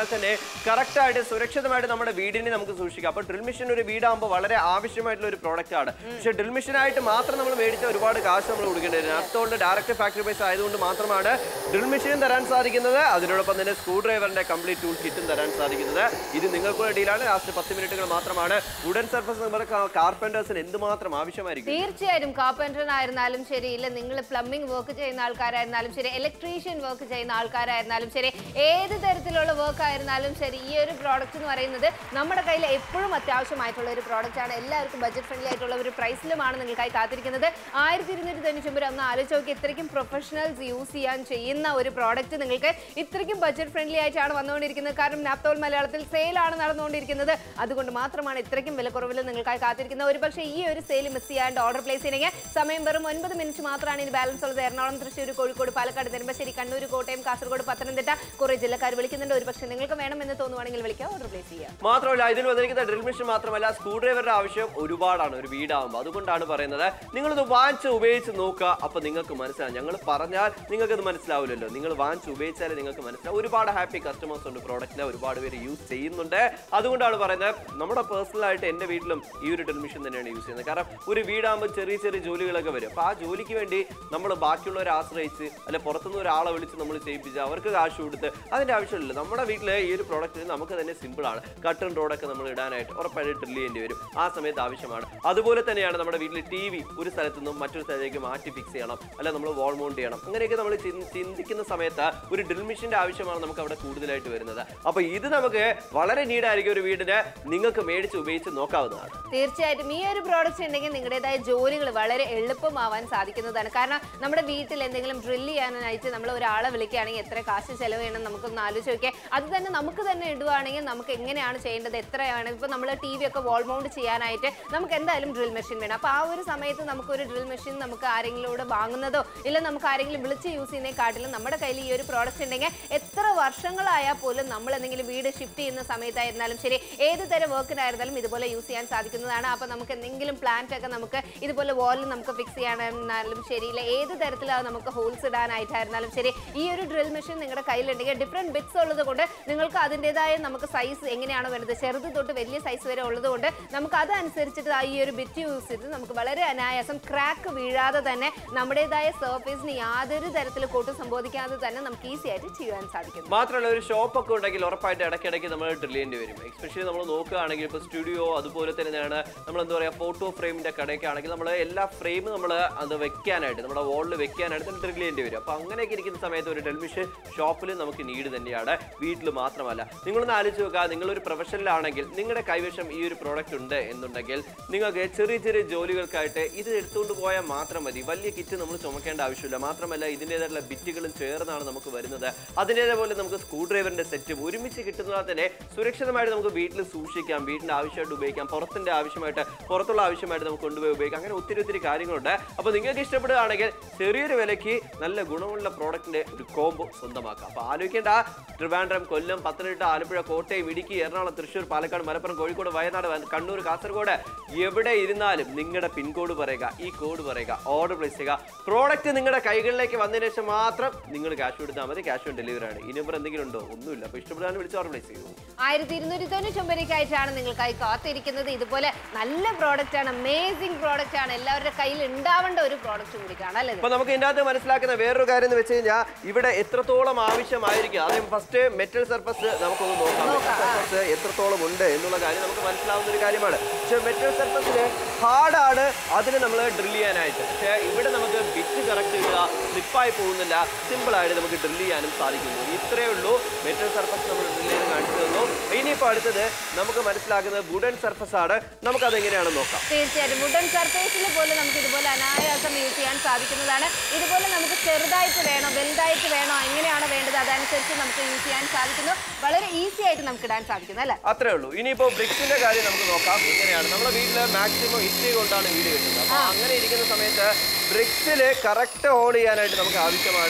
കറക്റ്റ് ആയിട്ട് സുരക്ഷിതമായിട്ട് നമ്മുടെ വീടിനെ നമുക്ക് സൂക്ഷിക്കാം അപ്പൊ ഡ്രിൽ മെഷീൻ ഒരു വീടാകുമ്പോൾ വളരെ ആവശ്യമായിട്ടുള്ള ഒരു പ്രോഡക്റ്റ് ആണ് പക്ഷെ ഡ്രിൽ മെഷീൻ ആയിട്ട് മാത്രം നമ്മൾ മേടിച്ച ഒരുപാട് കാശ് നമ്മൾ കൊടുക്കേണ്ടി വരും അതുകൊണ്ട് ഡയറക്റ്റ് ഫാക്ടറി ബേസ് ആയതുകൊണ്ട് മാത്രമാണ് ഡ്രിൽ മെഷീൻ തരാൻ സാധിക്കുന്നത് അതിനോടൊപ്പം തന്നെ സ്ക്രൂ ഡ്രൈവറിന്റെ കംപ്ലീറ്റ് ടൂൾ കിറ്റും തരാൻ സാധിക്കുന്നത് ഇത് നിങ്ങൾക്കുള്ള ഡീലാണ് ലാസ്റ്റ് പത്ത് മിനിറ്റുകൾ മാത്രമാണ് വുഡൻ സർഫസ് നമ്മുടെ കാർപ്പൻറ്റേഴ്സിന് എന്തുമാത്രം ആവശ്യമായിരിക്കും തീർച്ചയായും കാർപ്പൻറ്ററിനായിരുന്നാലും ശരി ഇല്ല നിങ്ങൾ പ്ലംബിംഗ് വർക്ക് ചെയ്യുന്ന ആൾക്കാരായിരുന്നാലും ശരി ഇലക്ട്രീഷ്യൻ വർക്ക് ചെയ്യുന്ന ആൾക്കാരായിരുന്നാലും ശരി ഏത് തരത്തിലുള്ള വർക്ക് ആയിരുന്നാലും ശരി ഈ ഒരു പ്രോഡക്റ്റ് എന്ന് പറയുന്നത് നമ്മുടെ കയ്യിൽ എപ്പോഴും അത്യാവശ്യമായിട്ടുള്ള ഒരു പ്രോഡക്റ്റ് ആണ് എല്ലാവർക്കും ബഡ്ജറ്റ് ഫ്രണ്ട്ലി ആയിട്ടുള്ള ഒരു പ്രൈസിലുമാണ് നിങ്ങൾക്കായി കാത്തിരിക്കുന്നത് ആയിരത്തി ഇരുന്നൂറ്റി തൊണ്ണൂറ്റി ഒമ്പത് ഒന്ന് ആലോചിച്ച് നോക്കി ഇത്രയ്ക്കും പ്രൊഫഷണൽസ് യൂസ് ചെയ്യാൻ ചെയ്യുന്ന ഒരു പ്രോഡക്റ്റ് നിങ്ങൾക്ക് ഇത്രയ്ക്കും ബഡ്ജറ്റ് ഫ്രണ്ട്ലി ആയിട്ടാണ് വന്നുകൊണ്ടിരിക്കുന്നത് കാരണം നാപ്തോൾ മലയാളത്തിൽ സെയിലാണ് നടന്നുകൊണ്ടിരിക്കുന്നത് അതുകൊണ്ട് മാത്രമാണ് ഇത്രയ്ക്കും വിലക്കുറവിൽ നിങ്ങൾക്കായി കാത്തിരിക്കുന്നത് ഒരു പക്ഷേ ഈ ഒരു സെയിൽ മിസ് ചെയ്യാണ്ട് ഓർഡർ പ്ലേസ് ചെയ്യണമെങ്കിൽ സമയം വെറും ഒൻപത് മിനിറ്റ് മാത്രമാണ് ഇനി ബാലൻസ് ഉള്ളത് എറണാകുളം തൃശ്ശൂർ കോഴിക്കോട് പാലക്കാട് നെടുമ്പശ്ശേരി കണ്ണൂർ കോട്ടയം കാസർഗോഡ് പത്തനംതിട്ട കുറേ ജില്ലക്കാർ വിളിക്കുന്നുണ്ട് ഒരു പക്ഷേ നിങ്ങൾക്ക് വേണമെന്ന് തോന്നുവാണെങ്കിൽ വിളിക്കാം ഓർഡർ പ്ലേസ് ചെയ്യാം മാത്രമല്ല ഇതിൽ വന്നിരിക്കുന്ന ഡ്രിൽ മെഷീൻ മാത്രമല്ല സ്ക്രൂ ഡ്രൈവറുടെ ആവശ്യം ഒരുപാടാണ് ഒരു വീടാകുമ്പോൾ അതുകൊണ്ടാണ് പറയുന്നത് നിങ്ങളിത് വാങ്ങിച്ച് ഉപയോഗിച്ച് നോക്കുക അപ്പൊ നിങ്ങൾക്ക് മനസ്സിലാവും ഞങ്ങൾ പറഞ്ഞാൽ നിങ്ങൾക്ക് ഇത് മനസ്സിലാവില്ലല്ലോ നിങ്ങൾ വാങ്ങിച്ച് ഉപയോഗിച്ചാലേ നിങ്ങൾക്ക് മനസ്സിലാവും ഒരുപാട് ഹാപ്പി കസ്റ്റമേഴ്സ് ഉണ്ട് പ്രോഡക്റ്റിനെ ഒരുപാട് പേര് യൂസ് ചെയ്യുന്നുണ്ട് അതുകൊണ്ടാണ് പറയുന്നത് നമ്മുടെ പേഴ്സണൽ ആയിട്ട് എൻ്റെ വീട്ടിലും ഈ ഒരു ഡ്രിൽ മെഷീൻ തന്നെയാണ് യൂസ് ചെയ്യുന്നത് കാരണം ഒരു വീടാകുമ്പോൾ ചെറിയ ചെറിയ ജോലികളൊക്കെ വരും അപ്പോൾ ആ ജോലിക്ക് വേണ്ടി നമ്മൾ ബാക്കിയുള്ളവരെ ആശ്രയിച്ച് അല്ലെ പുറത്തുനിന്ന് ഒരാളെ വിളിച്ച് നമ്മൾ ചെയ്യിപ്പിച്ച് അവർക്ക് കാശ് കൊടുത്ത് അതിൻ്റെ ആവശ്യമില്ല നമ്മുടെ വീട്ടിൽ ഈ ഒരു പ്രോഡക്റ്റ് നമുക്ക് തന്നെ സിമ്പിൾ ആണ് കട്ടൺ റോഡൊക്കെ നമ്മൾ ഇടാനായിട്ട് ഉറപ്പായിട്ട് ഡ്രിൽ ചെയ്യേണ്ടി വരും ആ സമയത്ത് ആവശ്യമാണ് അതുപോലെ തന്നെയാണ് നമ്മുടെ വീട്ടിൽ ടി വി ഒരു സ്ഥലത്ത് നിന്നും മറ്റൊരു സ്ഥലത്തേക്ക് മാറ്റി ഫിക്സ് ചെയ്യണം അല്ല നമ്മൾ വാൾ മൗണ്ട് ചെയ്യണം അങ്ങനെയൊക്കെ നമ്മൾ ചിന്തിക്കുന്ന സമയത്ത് ഒരു ഡ്രിൽ മെഷീൻ്റെ ആവശ്യമാണ് നമുക്ക് അവിടെ കൂടുതലായിട്ട് വരുന്നത് അപ്പോൾ ഇത് നമുക്ക് വളരെ നീഡായിരിക്കും ഒരു വീടിന് നിങ്ങൾക്ക് മേടിച്ച് ഉപയോഗിച്ച് നോക്കാവുന്നതാണ് തീർച്ചയായിട്ടും ഈ ഒരു പ്രോഡക്റ്റ് ഉണ്ടെങ്കിൽ നിങ്ങളുടേതായ ജോലികൾ വളരെ എളുപ്പമാവാൻ സാധിക്കുന്നതാണ് കാരണം നമ്മുടെ വീട്ടിൽ എന്തെങ്കിലും ഡ്രിൽ ചെയ്യാനായിട്ട് നമ്മൾ ഒരാളെ വിളിക്കുകയാണെങ്കിൽ എത്ര കാശ് ചെലവ് ചെയ്യണം നമുക്കൊന്ന് ആലോചിച്ച് നോക്കിയാൽ അത് തന്നെ നമുക്ക് തന്നെ ഇടുവാണെങ്കിൽ നമുക്ക് എങ്ങനെയാണ് ചെയ്യേണ്ടത് എത്രയാണ് ഇപ്പോൾ നമ്മൾ ടി വി ഒക്കെ വാൾ മൗണ്ട് ചെയ്യാനായിട്ട് നമുക്ക് എന്തായാലും ഡ്രിൽ മെഷീൻ വേണം അപ്പോൾ ആ ഒരു സമയത്ത് നമുക്കൊരു ഡ്രിൽ മെഷീൻ നമുക്ക് ആരെങ്കിലും വാങ്ങുന്നതോ ഇല്ല നമുക്ക് ആരെങ്കിലും വിളിച്ച് യൂസ് ചെയ്യുന്നതിനെക്കാട്ടിലും നമ്മുടെ കയ്യിൽ ഈ ഒരു പ്രോഡക്റ്റ് ഉണ്ടെങ്കിൽ എത്ര വർഷങ്ങളായാൽ പോലും നമ്മൾ എന്തെങ്കിലും വീട് ഷിഫ്റ്റ് ചെയ്യുന്ന സമയത്തായിരുന്നാലും ശരി ഏത് തരം വർക്കിനായിരുന്നാലും ഇതുപോലെ യൂസ് ചെയ്യാൻ സാധിക്കുന്നതാണ് അപ്പോൾ നമുക്ക് എന്തെങ്കിലും പ്ലാന്റ് ഒക്കെ നമുക്ക് ഇതുപോലെ വാളിൽ നമുക്ക് ഫിക്സ് ചെയ്യാനായിരുന്നാലും ശരി ഇല്ല ഏത് തരത്തിലാണ് നമുക്ക് ഹോൾസ് ഇടാനായിട്ടായിരുന്നാലും ശരി ഈ ഒരു ഡ്രിൽ മെഷീൻ നിങ്ങളുടെ കയ്യിലുണ്ടെങ്കിൽ ഡിഫറെൻറ്റ് ബിറ്റ്സ് ഉള്ളത് കൊണ്ട് നിങ്ങൾക്ക് അതിൻ്റെതായ നമുക്ക് സൈസ് എങ്ങനെയാണോ വരുന്നത് ചെറുത് തൊട്ട് വലിയ സൈസ് വരെ ഉള്ളത് കൊണ്ട് നമുക്ക് അതനുസരിച്ചിട്ട് ആ ഈ ഒരു ബിറ്റ് യൂസ് ചെയ്ത് നമുക്ക് വളരെ അനായാസം ക്രാക്ക് വീഴാതെ തന്നെ നമ്മുടേതായ സർഫേസിന് യാതൊരു തരത്തിൽ കോട്ടും സംബോധിക്കാതെ തന്നെ നമുക്ക് ഈസി ആയിട്ട് ചെയ്യാൻ സാധിക്കുന്നു മാത്രമല്ല ഒരു ഷോപ്പ് ഒക്കെ ഉണ്ടെങ്കിൽ ഉറപ്പായിട്ട് ഇടയ്ക്കിടയ്ക്ക് നമ്മൾ ഡ്രിൽ ചെയ്യേണ്ടി വരും എസ്പെഷ്യലി നമ്മൾ നോക്കുകയാണെങ്കിൽ ഇപ്പോൾ സ്റ്റുഡിയോ അതുപോലെ തന്നെയാണ് നമ്മൾ എന്താ പറയുക ഫോട്ടോ ഫ്രെയിമിന്റെ കടയൊക്കെ ആണെങ്കിൽ നമ്മൾ എല്ലാ ഫ്രെയിം നമ്മൾ അത് വെക്കാനായിട്ട് നമ്മുടെ വാളിൽ വെക്കാനായിട്ട് നമ്മൾ ഡ്രിൽ ചെയ്യേണ്ടി വരും അപ്പോൾ അങ്ങനെയൊക്കെ ഇരിക്കുന്ന സമയത്ത് ഒരു ടെലിവിഷൻ ഷോപ്പിൽ നമുക്ക് നീഡ് തന്നെയാണ് വീട്ടിൽ മാത്രമല്ല നിങ്ങളൊന്ന് ആലോചിച്ച് നോക്കുക നിങ്ങളൊരു പ്രൊഫഷണൽ ആണെങ്കിൽ നിങ്ങളുടെ കൈവശം ഈ ഒരു പ്രോഡക്റ്റ് ഉണ്ട് എന്നുണ്ടെങ്കിൽ നിങ്ങൾക്ക് ചെറിയ ചെറിയ ജോലികൾക്കായിട്ട് ഇത് എടുത്തുകൊണ്ട് പോയാൽ മാത്രം മതി വലിയ കിറ്റ് നമ്മൾ ചുമക്കേണ്ട ആവശ്യമില്ല മാത്രമല്ല ഇതിൻ്റെതായിട്ടുള്ള ബിറ്റുകളും ചേർന്നാണ് നമുക്ക് വരുന്നത് അതിൻ്റേതുപോലെ നമുക്ക് സ്ക്രൂ ഡ്രൈവറിന്റെ സെറ്റും ഒരുമിച്ച് കിട്ടുന്നതാൽ തന്നെ സുരക്ഷിതമായിട്ട് നമുക്ക് വീട്ടിൽ സൂക്ഷിക്കാം വീടിന്റെ ആവശ്യമായിട്ട് ഉപയോഗിക്കാം പുറത്തിന്റെ ആവശ്യമായിട്ട് പുറത്തുള്ള ആവശ്യമായിട്ട് നമുക്ക് കൊണ്ടുപോയി ഉപയോഗിക്കാം അങ്ങനെ ഒത്തിരി ഒത്തിരി കാര്യങ്ങളുണ്ട് അപ്പോൾ നിങ്ങൾക്ക് ഇഷ്ടപ്പെടുകയാണെങ്കിൽ ചെറിയൊരു വിലയ്ക്ക് നല്ല ഗുണമുള്ള പ്രോഡക്റ്റിന്റെ ഒരു കോംബോ സ്വന്തമാക്കാം അപ്പോൾ ആലോചിക്കേണ്ട ട്രിവാൻഡ്രം കൊല്ലം പത്തനംതിട്ട ആലപ്പുഴ കോട്ടയം ഇടുക്കി എറണാകുളം തൃശ്ശൂർ പാലക്കാട് മലപ്പുറം കോഴിക്കോട് വയനാട് വ- കണ്ണൂർ കാസർഗോഡ് എവിടെ ഇരുന്നാലും നിങ്ങളുടെ പിൻകോഡ് പറയുക ഈ കോഡ് പറയുക ഓർഡർ പ്ലേസ് ചെയ്യുക പ്രോഡക്റ്റ് നിങ്ങളുടെ കൈകളിലേക്ക് വന്നതിന് ശേഷം മാത്രം നിങ്ങൾ ക്യാഷ് കൊടുത്താൽ മതി ക്യാഷ് ഓൺ ഡെലിവറി ആണ് ഈ നമ്പർ എന്തെങ്കിലും ഉണ്ടോ ഒന്നുമില്ല അപ്പോൾ ഇഷ്ടപ്പെടാൻ വിളിച്ച് ഓർഡർ പ്ലേസ് ചെയ്യൂ ആയിരത്തി ഇരുന്നൂറ്റി തൊണ്ണൂറ്റി ഒമ്പതിലേക്കായിട്ടാണ് നിങ്ങൾക്കായി കാത്തിരിക്കുന്നത് ഇതുപോലെ നല്ല പ്രോഡക്റ്റ് ആണ് അമേസിംഗ് പ്രോഡക്റ്റ് ആണ് എല്ലാവരുടെ കയ്യിൽ ഉണ്ടാവേണ്ട ഒരു പ്രോഡക്റ്റ് കൂടിക്കാണ് അല്ലേ ഇത്? അപ്പൊ നമുക്ക് ഇതിന്റെ അകത്ത് മനസ്സിലാക്കുന്ന വേറൊരു കാര്യം എന്ന് വെച്ച് കഴിഞ്ഞാൽ ഇവിടെ എത്രത്തോളം ആവശ്യമായിരിക്കും ആദ്യം ഫസ്റ്റ് മെറ്റൽ സർഫസ് നമുക്കൊന്ന് നോക്കാം മെറ്റൽ സർഫസ് എത്രത്തോളം ഉണ്ട് എന്നുള്ള കാര്യം നമുക്ക് മനസ്സിലാവുന്ന ഒരു കാര്യമാണ് പക്ഷെ മെറ്റൽ സർഫസിന് ഹാർഡാണ് അതിന് നമ്മൾ ഡ്രിൽ ചെയ്യാനായിട്ട് പക്ഷേ ഇവിടെ നമുക്ക് ബിറ്റ് കറക്റ്റ് കിട്ടുക സ്ലിപ്പായി പോകുന്നില്ല സിമ്പിൾ ആയിട്ട് നമുക്ക് ഡ്രിൽ ചെയ്യാനും സാധിക്കുന്നു ഇത്രയേ ഉള്ളൂ മെറ്റൽ സർഫസ് നമ്മൾ ഡ്രിൽ ചെയ്ത് കാണിച്ചു തന്നു ഇനിയിപ്പോൾ അടുത്തത് നമുക്ക് മനസ്സിലാക്കുന്നത് വുഡൻ സർഫസ് ആണ് നമുക്കത് എങ്ങനെയാണെന്ന് നോക്കാം തീർച്ചയായിട്ടും വുഡൻ സർഫേസിൽ പോലും നമുക്ക് ഇതുപോലെ അനായാസം യൂസ് ചെയ്യാൻ സാധിക്കുന്നതാണ് ഇതുപോലെ നമുക്ക് ചെറുതായിട്ട് വേണോ വലുതായിട്ട് വേണോ എങ്ങനെയാണോ വേണ്ടത് അതനുസരിച്ച് നമുക്ക് യൂസ് ചെയ്യാൻ സാധിക്കുന്നു വളരെ ഈസി ആയിട്ട് നമുക്ക് ഇടാൻ സാധിക്കുന്നു അല്ലേ അത്രേ ഉള്ളൂ ഇനിയിപ്പോ ബ്രിക്സിന്റെ കാര്യം നമുക്ക് നോക്കാം എങ്ങനെയാണ് നമ്മുടെ വീട്ടില് മാക്സിമം ഇഷ്ടി കൊണ്ടാണ് വീട് കെട്ടുന്നത് അപ്പൊ അങ്ങനെ ഇരിക്കുന്ന സമയത്ത് ബ്രിക്സില് കറക്റ്റ് ഹോൾഡ് ചെയ്യാനായിട്ട് നമുക്ക് ആവശ്യമാണ്